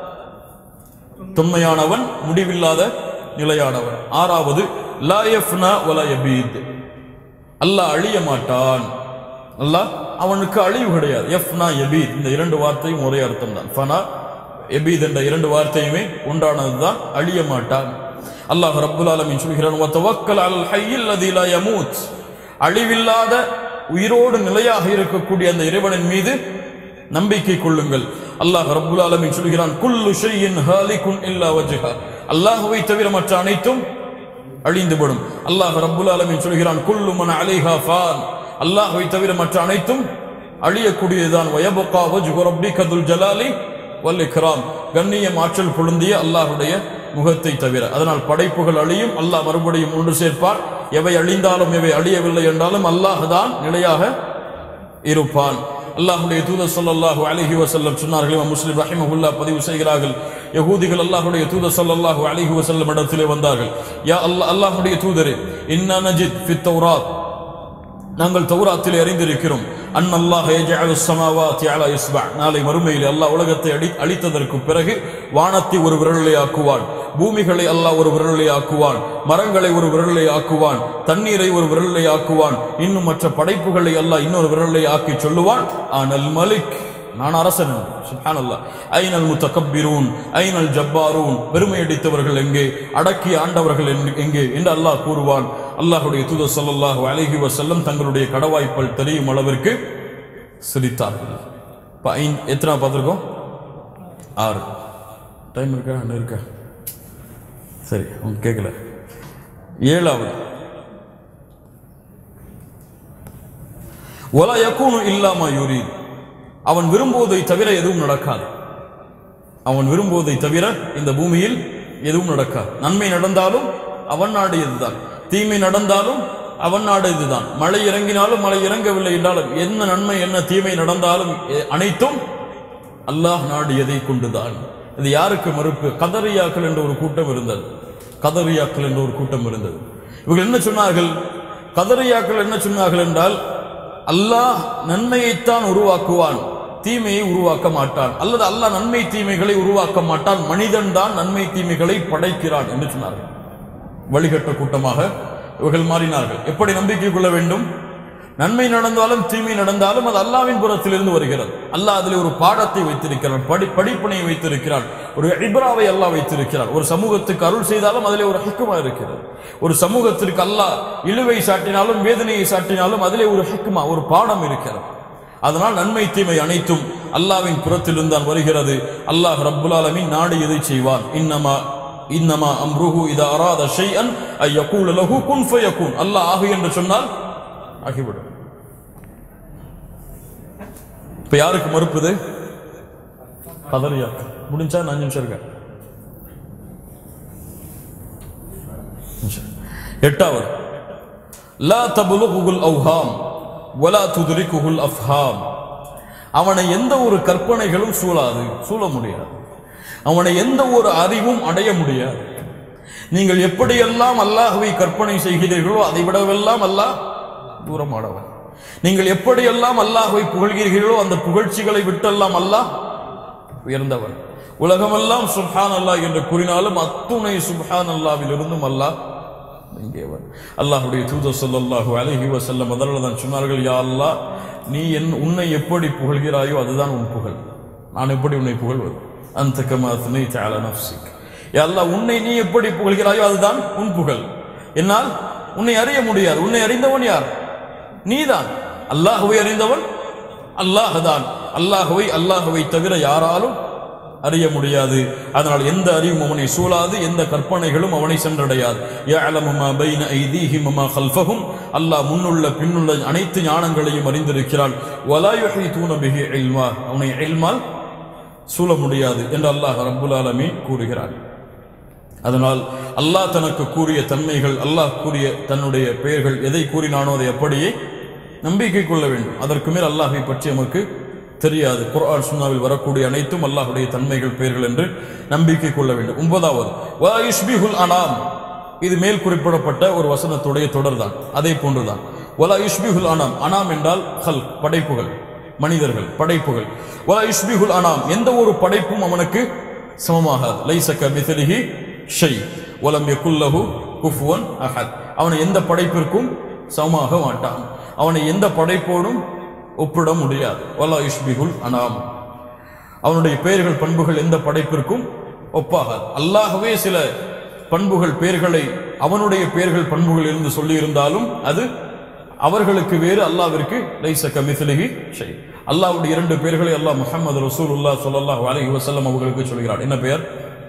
தொன்மையானவன் முடிவில்லாத நிலையானவன் ஆறாவது லா யஃப்னா வலா யபீத் அல்லாஹ் அழிய மாட்டான் அல்லாஹ் அவனுக்கு அழிவு கிடையாது யஃப்னா யபீத் இந்த இரண்டு வார்த்தையும் ஒரே அர்த்தம் தான் ஃபனா எபீத் என்ற இரண்டு வார்த்தையுமே உண்டானதுதான் அழிய மாட்டான் அல்லாஹ் ரப்புல் ஆலமீன் சொல்கிறான் வத்தவக்கல் அலல் ஹய்யில் லதி லா யமூத் அழிவில்லாத உயிரோடு நிலையாக இருக்கக்கூடிய அந்த இறைவனின் மீது நம்பிக்கை கொள்ளுங்கள் அல்லாஹ் ரப்புல் ஆலமீன் சொல்கிறான் குல்லு ஷையின் ஹாலிகுன் இல்லா வஜ்ஹா அல்லாஹ்வை தவிர மற்ற அனைத்தும் அழிந்துவிடும் அல்லாஹ் ரப்புல் ஆலமீன் சொல்கிறான் குல்லு மன் அலைஹா ஃபான் அல்லாஹ்வை தவிர மற்ற அனைத்தும் அழியக்கூடியதுதான் வயபகா வஜ்ஹு ரப்பிக துல் ஜலாலி வல் இக்ராம் கண்ணியம் ஆற்றல் பொருந்திய அல்லாஹ்வுடைய முகத்தை தவிர அதனால் படைப்புகள் அழியும் அல்லாஹ் மறுபடியும் ஒன்று சேர்ப்பார் எவை அழிந்தாலும் எவை அழியவில்லை என்றாலும் அல்லாஹ் தான் நிலையாக இருப்பான் அல்லாஹ்வுடைய தூதர் ஸல்லல்லாஹு அலைஹி வஸல்லம் சொன்னார்கள் இமாம் முஸ்லிம் ரஹிமஹுல்லாஹ் பதிவு செய்கிறார்கள் யகூதிகள் அல்லாஹ்வுடைய தூதர் ஸல்லல்லாஹு அலைஹி வஸல்லம் இடத்திலே வந்தார்கள் யா அல்லாஹ் அல்லாஹ்வுடைய தூதரே இன்னா நஜித் ஃபித் தௌராத் நாங்கள் தௌராத்தில் அறிந்திருக்கிறோம் அன்னல்லாஹ் யஜஅலு ஸமாவாத்தி அலா இஸ்பா நாளை மறுமையில் அல்லாஹ் உலகத்தை அடி அழித்ததற்கு பிறகு வானத்தை ஒரு விரலை ஆக்குவான் பூமிகளை அல்லாஹ் ஒரு விரலை ஆக்குவான் மரங்களை ஒரு விரலை ஆக்குவான் தண்ணீரை ஒரு விரலை ஆக்குவான் இன்னும் மற்ற படைப்புகளை அல்லாஹ் இன்னொரு விரலை ஆக்கி சொல்லுவான் ஆனல் மலிக் நான் அரசன் சுப்ஹானல்லாஹ் ஐனல் முத்தகப்பிரூன் ஐனல் ஜப்பாரூன் பெருமை அடித்தவர்கள் எங்கே அடக்கி ஆண்டவர்கள் எங்க- எங்கே என்று அல்லாஹ் கூறுவான் அல்லாஹ்வுடைய தூதர் ஸல்லல்லாஹு அலைஹி வஸல்லம் தங்களுடைய கடவாய்ப்பல் தெரியும் அளவிற்கு சிரித்தார்கள் இப்போ ஐந்து எத்தனை பார்த்துருக்கோம் ஆறு டைம் இருக்கா இன்னும் இருக்கா சரி அவங்க கேட்கல ஏழாவது ஒலா யக்கூனு இல்லாமா யூரீத் அவன் விரும்புவதை தவிர எதுவும் நடக்காது அவன் விரும்புவதை தவிர இந்த பூமியில் எதுவும் நடக்காது நன்மை நடந்தாலும் அவன் நாடு இதுதான் தீமை நடந்தாலும் அவன் நாடு இதுதான் மழை இறங்கினாலும் மழை இறங்கவில்லை என்றாலும் என்ன நன்மை என்ன தீமை நடந்தாலும் எ- அனைத்தும் அல்லாஹ் நாடு எதை கொண்டுதான் இது யாருக்கு மறுப்பு கதரியாக்கள் என்ற ஒரு கூட்டம் இருந்தது கதரியாக்கள் என்ற ஒரு கூட்டம் இருந்தது இவர்கள் என்ன சொன்னார்கள் கதரியாக்கள் என்ன சொன்னார்கள் என்றால் அல்லாஹ் நன்மையைத்தான் உருவாக்குவான் தீமையை உருவாக்க மாட்டான் அல்லது அல்லாஹ் நன்மை தீமைகளை உருவாக்க மாட்டான் மனிதன் தான் நன்மை தீமைகளை படைக்கிறான் என்று சொன்னார்கள் வழிகட்ட கூட்டமாக இவர்கள் மாறினார்கள் எப்படி நம்பிக்கை கொள்ள வேண்டும் நன்மை நடந்தாலும் தீமை நடந்தாலும் அது அல்லாவின் புறத்திலிருந்து வருகிறது அல்லாஹ் அதில் ஒரு பாடத்தை வைத்திருக்கிறான் படி படிப்பினை வைத்திருக்கிறான் ஒரு இப்ராவை அல்லாஹ் வைத்திருக்கிறான் ஒரு சமூகத்துக்கு அருள் செய்தாலும் அதிலே ஒரு ஹிக்குமா இருக்கிறது ஒரு சமூகத்திற்கு அல்லாஹ் இழுவை சாட்டினாலும் வேதனையை சாட்டினாலும் அதிலே ஒரு ஹிக்குமா ஒரு பாடம் இருக்கிறது அதனால் நன்மை தீமை அனைத்தும் அல்லாவின் புறத்திலிருந்து தான் வருகிறது அல்லாஹ் ரப்புல் ஆலமீன் நாடு எதை செய்வான் இன்னமா இன்னமா அம்ருஹு இதா அராத ஷைஅன் ஐ யகூல லஹு குன் ஃபயகுன் அல்லாஹ் ஆகு என்று சொன்னால் ஆகிவிடும் இப்ப யாருக்கு மறுப்புது கதறியா முடிஞ்சா நான் நிமிஷம் இருக்கேன் நிமிஷம். எட்டாவது லா தபுலுகுல் அவ்ஹாம் வலா துதுரிக்குகுல் அஃப்ஹாம் அவனை எந்த ஒரு கற்பனைகளும் சூழாது சூழ முடியாது அவனை எந்த ஒரு அறிவும் அடைய முடியாது நீங்கள் எப்படியெல்லாம் அல்லாஹ்வை கற்பனை செய்கிறீர்களோ அதை விடவெல்லாம் அல்லாஹ் தூரமானவன் நீங்கள் எப்படியெல்லாம் அல்லாஹ்வை புகழ்கிறீர்களோ அந்த புகழ்ச்சிகளை விட்டெல்லாம் அல்லாஹ் உயர்ந்தவன் உலகமெல்லாம் சுப்ஹான் அல்லாஹ் என்று கூறினாலும் அத்துணை சுப்ஹான் அல்லாவில் இருந்தும் அல்லாஹ் இங்கேவன் அல்லாஹ்வுடைய தூதர் ஸல்லல்லாஹு அலைஹி வஸல்லம் அதனால தான் சொன்னார்கள் யா அல்லாஹ் நீ என் உன்னை எப்படி புகழ்கிறாயோ அதுதான் உன் புகழ் நான் எப்படி உன்னை புகழ்வது அந்த கமா துணைத்த அல நஃப்சிக் யா அல்லாஹ் உன்னை நீ எப்படி புகழ்கிறாயோ அதுதான் உன் புகழ் என்னால் உன்னை அறிய முடியாது உன்னை அறிந்தவன் யார் நீதான் அல்லாஹ்வை அறிந்தவன் அல்லாஹ் தான் அல்லாஹ்வை அல்லாஹ்வை தவிர யாராலும் அறிய முடியாது அதனால் எந்த அறிவும் அவனை சூழாது எந்த கற்பனைகளும் அவனை சென்றடையாது يَعْلَمُ مَا بَيْنَ أَيْدِيهِمْ وَمَا خَلْفَهُمْ அல்லாஹ் முன்னுள்ள பின்னுள்ள அனைத்து ஞானங்களையும் அறிந்திருக்கிறான் وَلَا يُحِيطُونَ بِهِ عِلْمًا அவனை இல்மால் சூழ முடியாது என்று அல்லாஹ் ரப்புல் ஆலமீன் கூறுகிறான் அதனால் அல்லாஹ் தனக்கு கூறிய தன்மைகள் அல்லாஹ் கூறிய தன்னுடைய பெயர்கள் எதை கூறினானோ அதை அப்படியே நம்பிக்கை கொள்ள வேண்டும் அதற்கு மேல் அல்லாஹை பற்றி நமக்கு தெரியாது குர்ஆன் சுன்னாவில் வரக்கூடிய அனைத்தும் அல்லாஹ்வுடைய தன்மைகள் பெயர்கள் என்று நம்பிக்கை கொள்ள வேண்டும் ஒன்பதாவது வா யுஷ்பிஹுல் அனாம் இது மேல் குறிப்பிடப்பட்ட ஒரு வசனத்துடைய தொடர்தான் அதே போன்றுதான் வலா யுஷ்பிஹுல் அனாம் அனாம் என்றால் ஹல் படைப்புகள் மனிதர்கள் படைப்புகள் வலா யுஷ்பிஹுல் அனாம் எந்த ஒரு படைப்பும் அவனுக்கு சமமாகாது லைசக மிதலிஹி ஷை வலம் யகுல்லஹு குஃபுவன் அஹத் அவனை எந்த படைப்பிற்கும் சமமாக மாட்டான் அவனை எந்த படைப்போடும் ஒப்பிட முடியாது வலா யுஷ்பிகுல் அனாம் அவனுடைய பெயர்கள் பண்புகள் எந்த படைப்பிற்கும் ஒப்பாகாது அல்லாஹ்வே சில பண்புகள் பெயர்களை அவனுடைய பெயர்கள் பண்புகள் இருந்து சொல்லி இருந்தாலும் அது அவர்களுக்கு வேறு அல்லாவிற்கு லைச கமித்லிஹி ஷை அல்லாஹ்வுடைய இரண்டு பெயர்களை அல்லாஹ் முஹம்மது ரசூலுல்லாஹ் ஸல்லல்லாஹு அலைஹி வஸல்லம் அவர்களுக்கு சொல்கிறார் என்ன பெயர்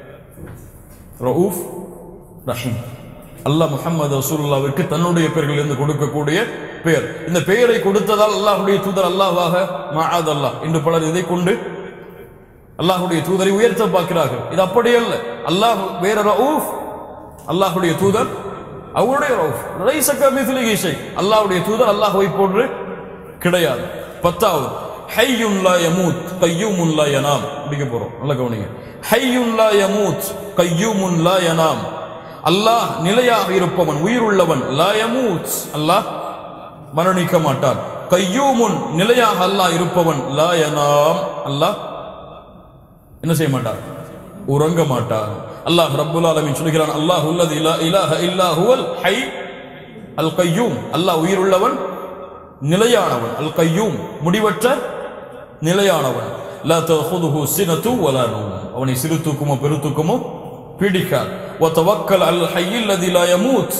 ரவுஃப் ரஹீம் அல்லாஹ் முஹம்மது ரசூலுல்லாவிற்கு தன்னுடைய பெயர்களில் இருந்து கொடுக்கக்கூடிய பெயர் இந்த பெயரை கொடுத்ததால் அல்லாஹ்வுடைய தூதர் அல்லாஹ்வாக மஆத் அல்லாஹ் என்று பலர் இதை கொண்டு அல்லாஹ்வுடைய தூதரை உயர்த்த பார்க்கிறார்கள் இது அப்படி அல்ல அல்லாஹ் வேற ரவுஃப் அல்லாஹ்வுடைய தூதர் அவருடைய ரவுஃப் லைசக மித்லிஹி ஷை அல்லாஹ்வுடைய தூதர் அல்லாஹ்வை போன்று கிடையாது பத்தாவது ஹையுன் லா யமூத் கய்யூமுன் லா யனாம் முடிக்க போறோம் நல்ல கவனிங்க ஹையுன் லா யமூத் கய்யூமுன் லா யனாம் அல்லாஹ் நிலையாக இருப்பவன் உயிருள்ளவன் லா யமூத் அல்லாஹ் மரணிக்க மாட்டான் கையூமுன் நிலையாக அல்லாஹ் இருப்பவன் லா யனாம் அல்லாஹ் என்ன செய்ய மாட்டான் உறங்க மாட்டான் அல்லாஹ் ரப்புல் ஆலமீன் சொல்கிறான் அல்லாஹ் உள்ளது இலா இலாஹ இல்லா ஹுவல் ஹை அல் கையூம் அல்லாஹ் உயிருள்ளவன் நிலையானவன் அல் கையூம் முடிவற்ற நிலையானவன் லா தஹுதுஹு சினத்து வலா நௌம் அவனை சிறு தூக்கமோ பெரு தூக்கமோ பீடிக்காது வத்தவக்கல் அல் ஹய்யில் லதி லா யமூத்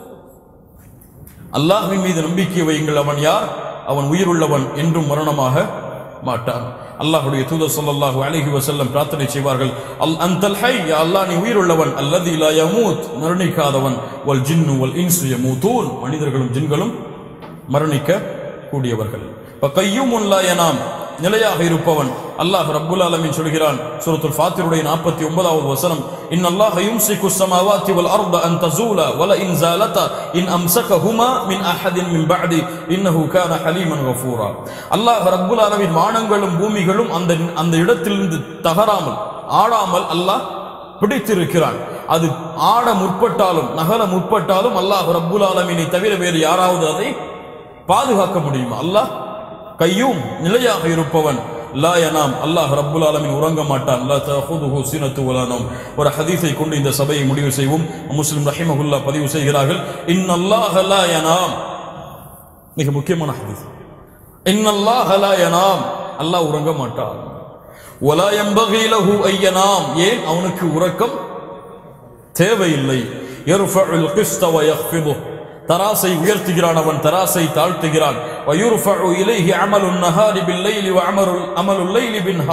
அல்லாஹ்வின் மீது நம்பிக்கை வையுங்கள் அவன் யார் அவன் உயிருள்ளவன் என்றும் மரணமாக மாட்டான் அல்லாஹ்வுடைய தூதர் ஸல்லல்லாஹு அலைஹி வஸல்லம் பிரார்த்தனை செய்வார்கள் அல் அன்தல் ஹை யா அல்லாஹ் நீ உயிருள்ளவன் அல்லதி லா யமூத் மரணிக்காதவன் வல் ஜின்னு வல் இன்சு யமூதூன் மனிதர்களும் ஜின்களும் மரணிக்க கூடியவர்கள் இப்ப கையூமுன் லா யனாம் நிலையாக இருப்பவன் அல்லாஹ் ரப்புல் ஆலமீன் சொல்கிறான் சூரத்துல் ஃபாத்திருடைய 49வது வசனம் இன் அல்லாஹ் யும்சிகு ஸமாவாத்தி வல் அர்த அன் தஸூலா வல இன் ஸாலதா இன் அம்சகஹுமா மின் அஹதின் மின் பஅதி இன்னஹு கான ஹலீமன் கஃபூரா அல்லாஹ் ரப்புல் ஆலமீன் வானங்களும் பூமிகளும் அந்த அந்த இடத்திலிருந்து தகராமல் ஆடாமல் அல்லாஹ் பிடித்திருக்கிறான் அது ஆட முற்பட்டாலும் நகர முற்பட்டாலும் அல்லாஹ் ரப்புல் ஆலமீனை தவிர வேறு யாராவது அதை பாதுகாக்க முடியுமா அல்லாஹ் கையும் நிலையாக இருப்பவன் லா யனாம் அல்லாஹ் ரப்புல் ஆலமீன் உறங்க மாட்டான் லா தஹுதுஹு சினத்து வலா நௌம் ஒரு ஹதீஸை கொண்டு இந்த சபையை முடிவு செய்வோம் முஸ்லிம் ரஹிமஹுல்லா பதிவு செய்கிறார்கள் இன்னல்லாஹ லா யனாம் மிக முக்கியமான ஹதீஸ் இன்னல்லாஹ லா யனாம் அல்லாஹ் உறங்க மாட்டான் வலா யம்பகி லஹு ஐயனாம் ஏன் அவனுக்கு உறக்கம் தேவையில்லை யர்ஃபஉல் கிஸ்த வ யக்ஃபிதுஹு தராசை உயர்த்துகிறான் அவன் தராசை தாழ்த்துகிறான் வயுர்ஃபஉ இலைஹி அமலுன் நஹாரி பில்லைலி வ அமருல் அமலுல் லைலி பின்ஹார்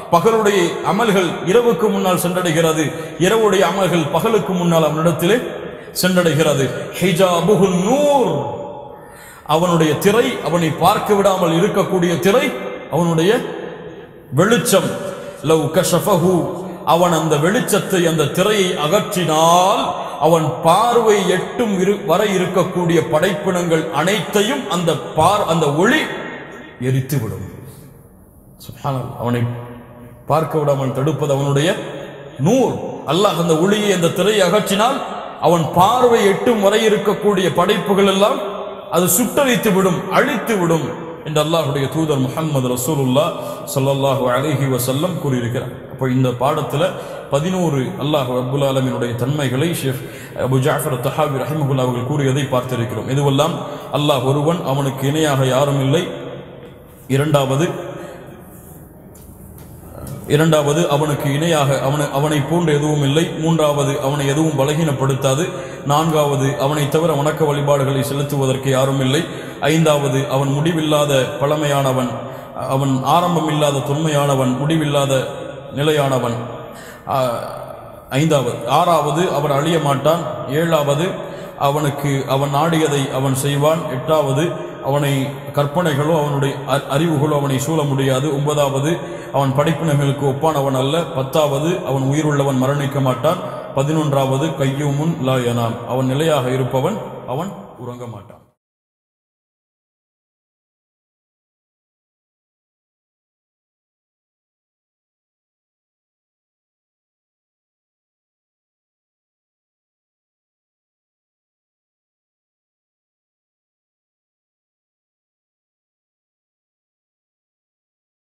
பகலுடைய அமல்கள் இரவுக்கு முன்னால் சென்றடைகிறது இரவுடைய அமல்கள் பகலுக்கு முன்னால் அவனிடத்திலே சென்றடைகிறது ஹிஜாபுகுன் நூர் அவனுடைய திரை அவனை பார்க்க விடாமல் இருக்கக்கூடிய திரை அவனுடைய வெளிச்சம் லவ் கஷஃபஹு அவன் அந்த வெளிச்சத்தை அந்த திரையை அகற்றினால் அவன் பார்வை எட்டும் இரு வரை இருக்கக்கூடிய படைப்பினங்கள் அனைத்தையும் அந்த பார் அந்த ஒளி எரித்து விடும் சுப்ஹானல்லாஹ். அவனை பார்க்க விடாமல் தடுப்பது அவனுடைய நூர் அல்லாஹ் அந்த ஒளியை அந்த திரையை அகற்றினால் அவன் பார்வை எட்டும் வரை இருக்கக்கூடிய படைப்புகள் எல்லாம் அது சுட்டரித்து விடும் அழித்து விடும் என்று அல்லாஹ்வுடைய தூதர் முஹம்மது ரசூலுல்லா ஸல்லல்லாஹு அலைஹி வஸல்லம் கூறியிருக்கிறார் அப்போ இந்த பாடத்துல பதினோரு அல்லாஹ் ரப்புல் ஆலமீனுடைய தன்மைகளை ஷேக் அபு ஜாஃபர் தஹாவி ரஹிமஹுல்லா அவர்கள் கூறியதை பார்த்திருக்கிறோம் இதுவெல்லாம் அல்லாஹ் ஒருவன் அவனுக்கு இணையாக யாரும் இல்லை இரண்டாவது இரண்டாவது அவனுக்கு இணையாக அவனை அவனை போன்ற எதுவும் இல்லை மூன்றாவது அவனை எதுவும் பலகீனப்படுத்தாது நான்காவது அவனை தவிர வணக்க வழிபாடுகளை செலுத்துவதற்கு யாரும் இல்லை ஐந்தாவது அவன் முடிவில்லாத பழமையானவன் அவன் ஆரம்பம் இல்லாத தொன்மையானவன் முடிவில்லாத நிலையானவன் ஆ, ஐந்தாவது ஆறாவது அவன் அழிய மாட்டான் ஏழாவது அவனுக்கு அவன் நாடியதை அவன் செய்வான் எட்டாவது அவனை கற்பனைகளோ அவனுடைய அ- அறிவுகளோ அவனை சூழ முடியாது ஒன்பதாவது அவன் படைப்பினங்களுக்கு ஒப்பானவன் அல்ல பத்தாவது அவன் உயிருள்ளவன் மரணிக்க மாட்டான் பதினொன்றாவது கையூமுன் லா யனாம் அவன் நிலையாக இருப்பவன் அவன் உறங்க மாட்டான்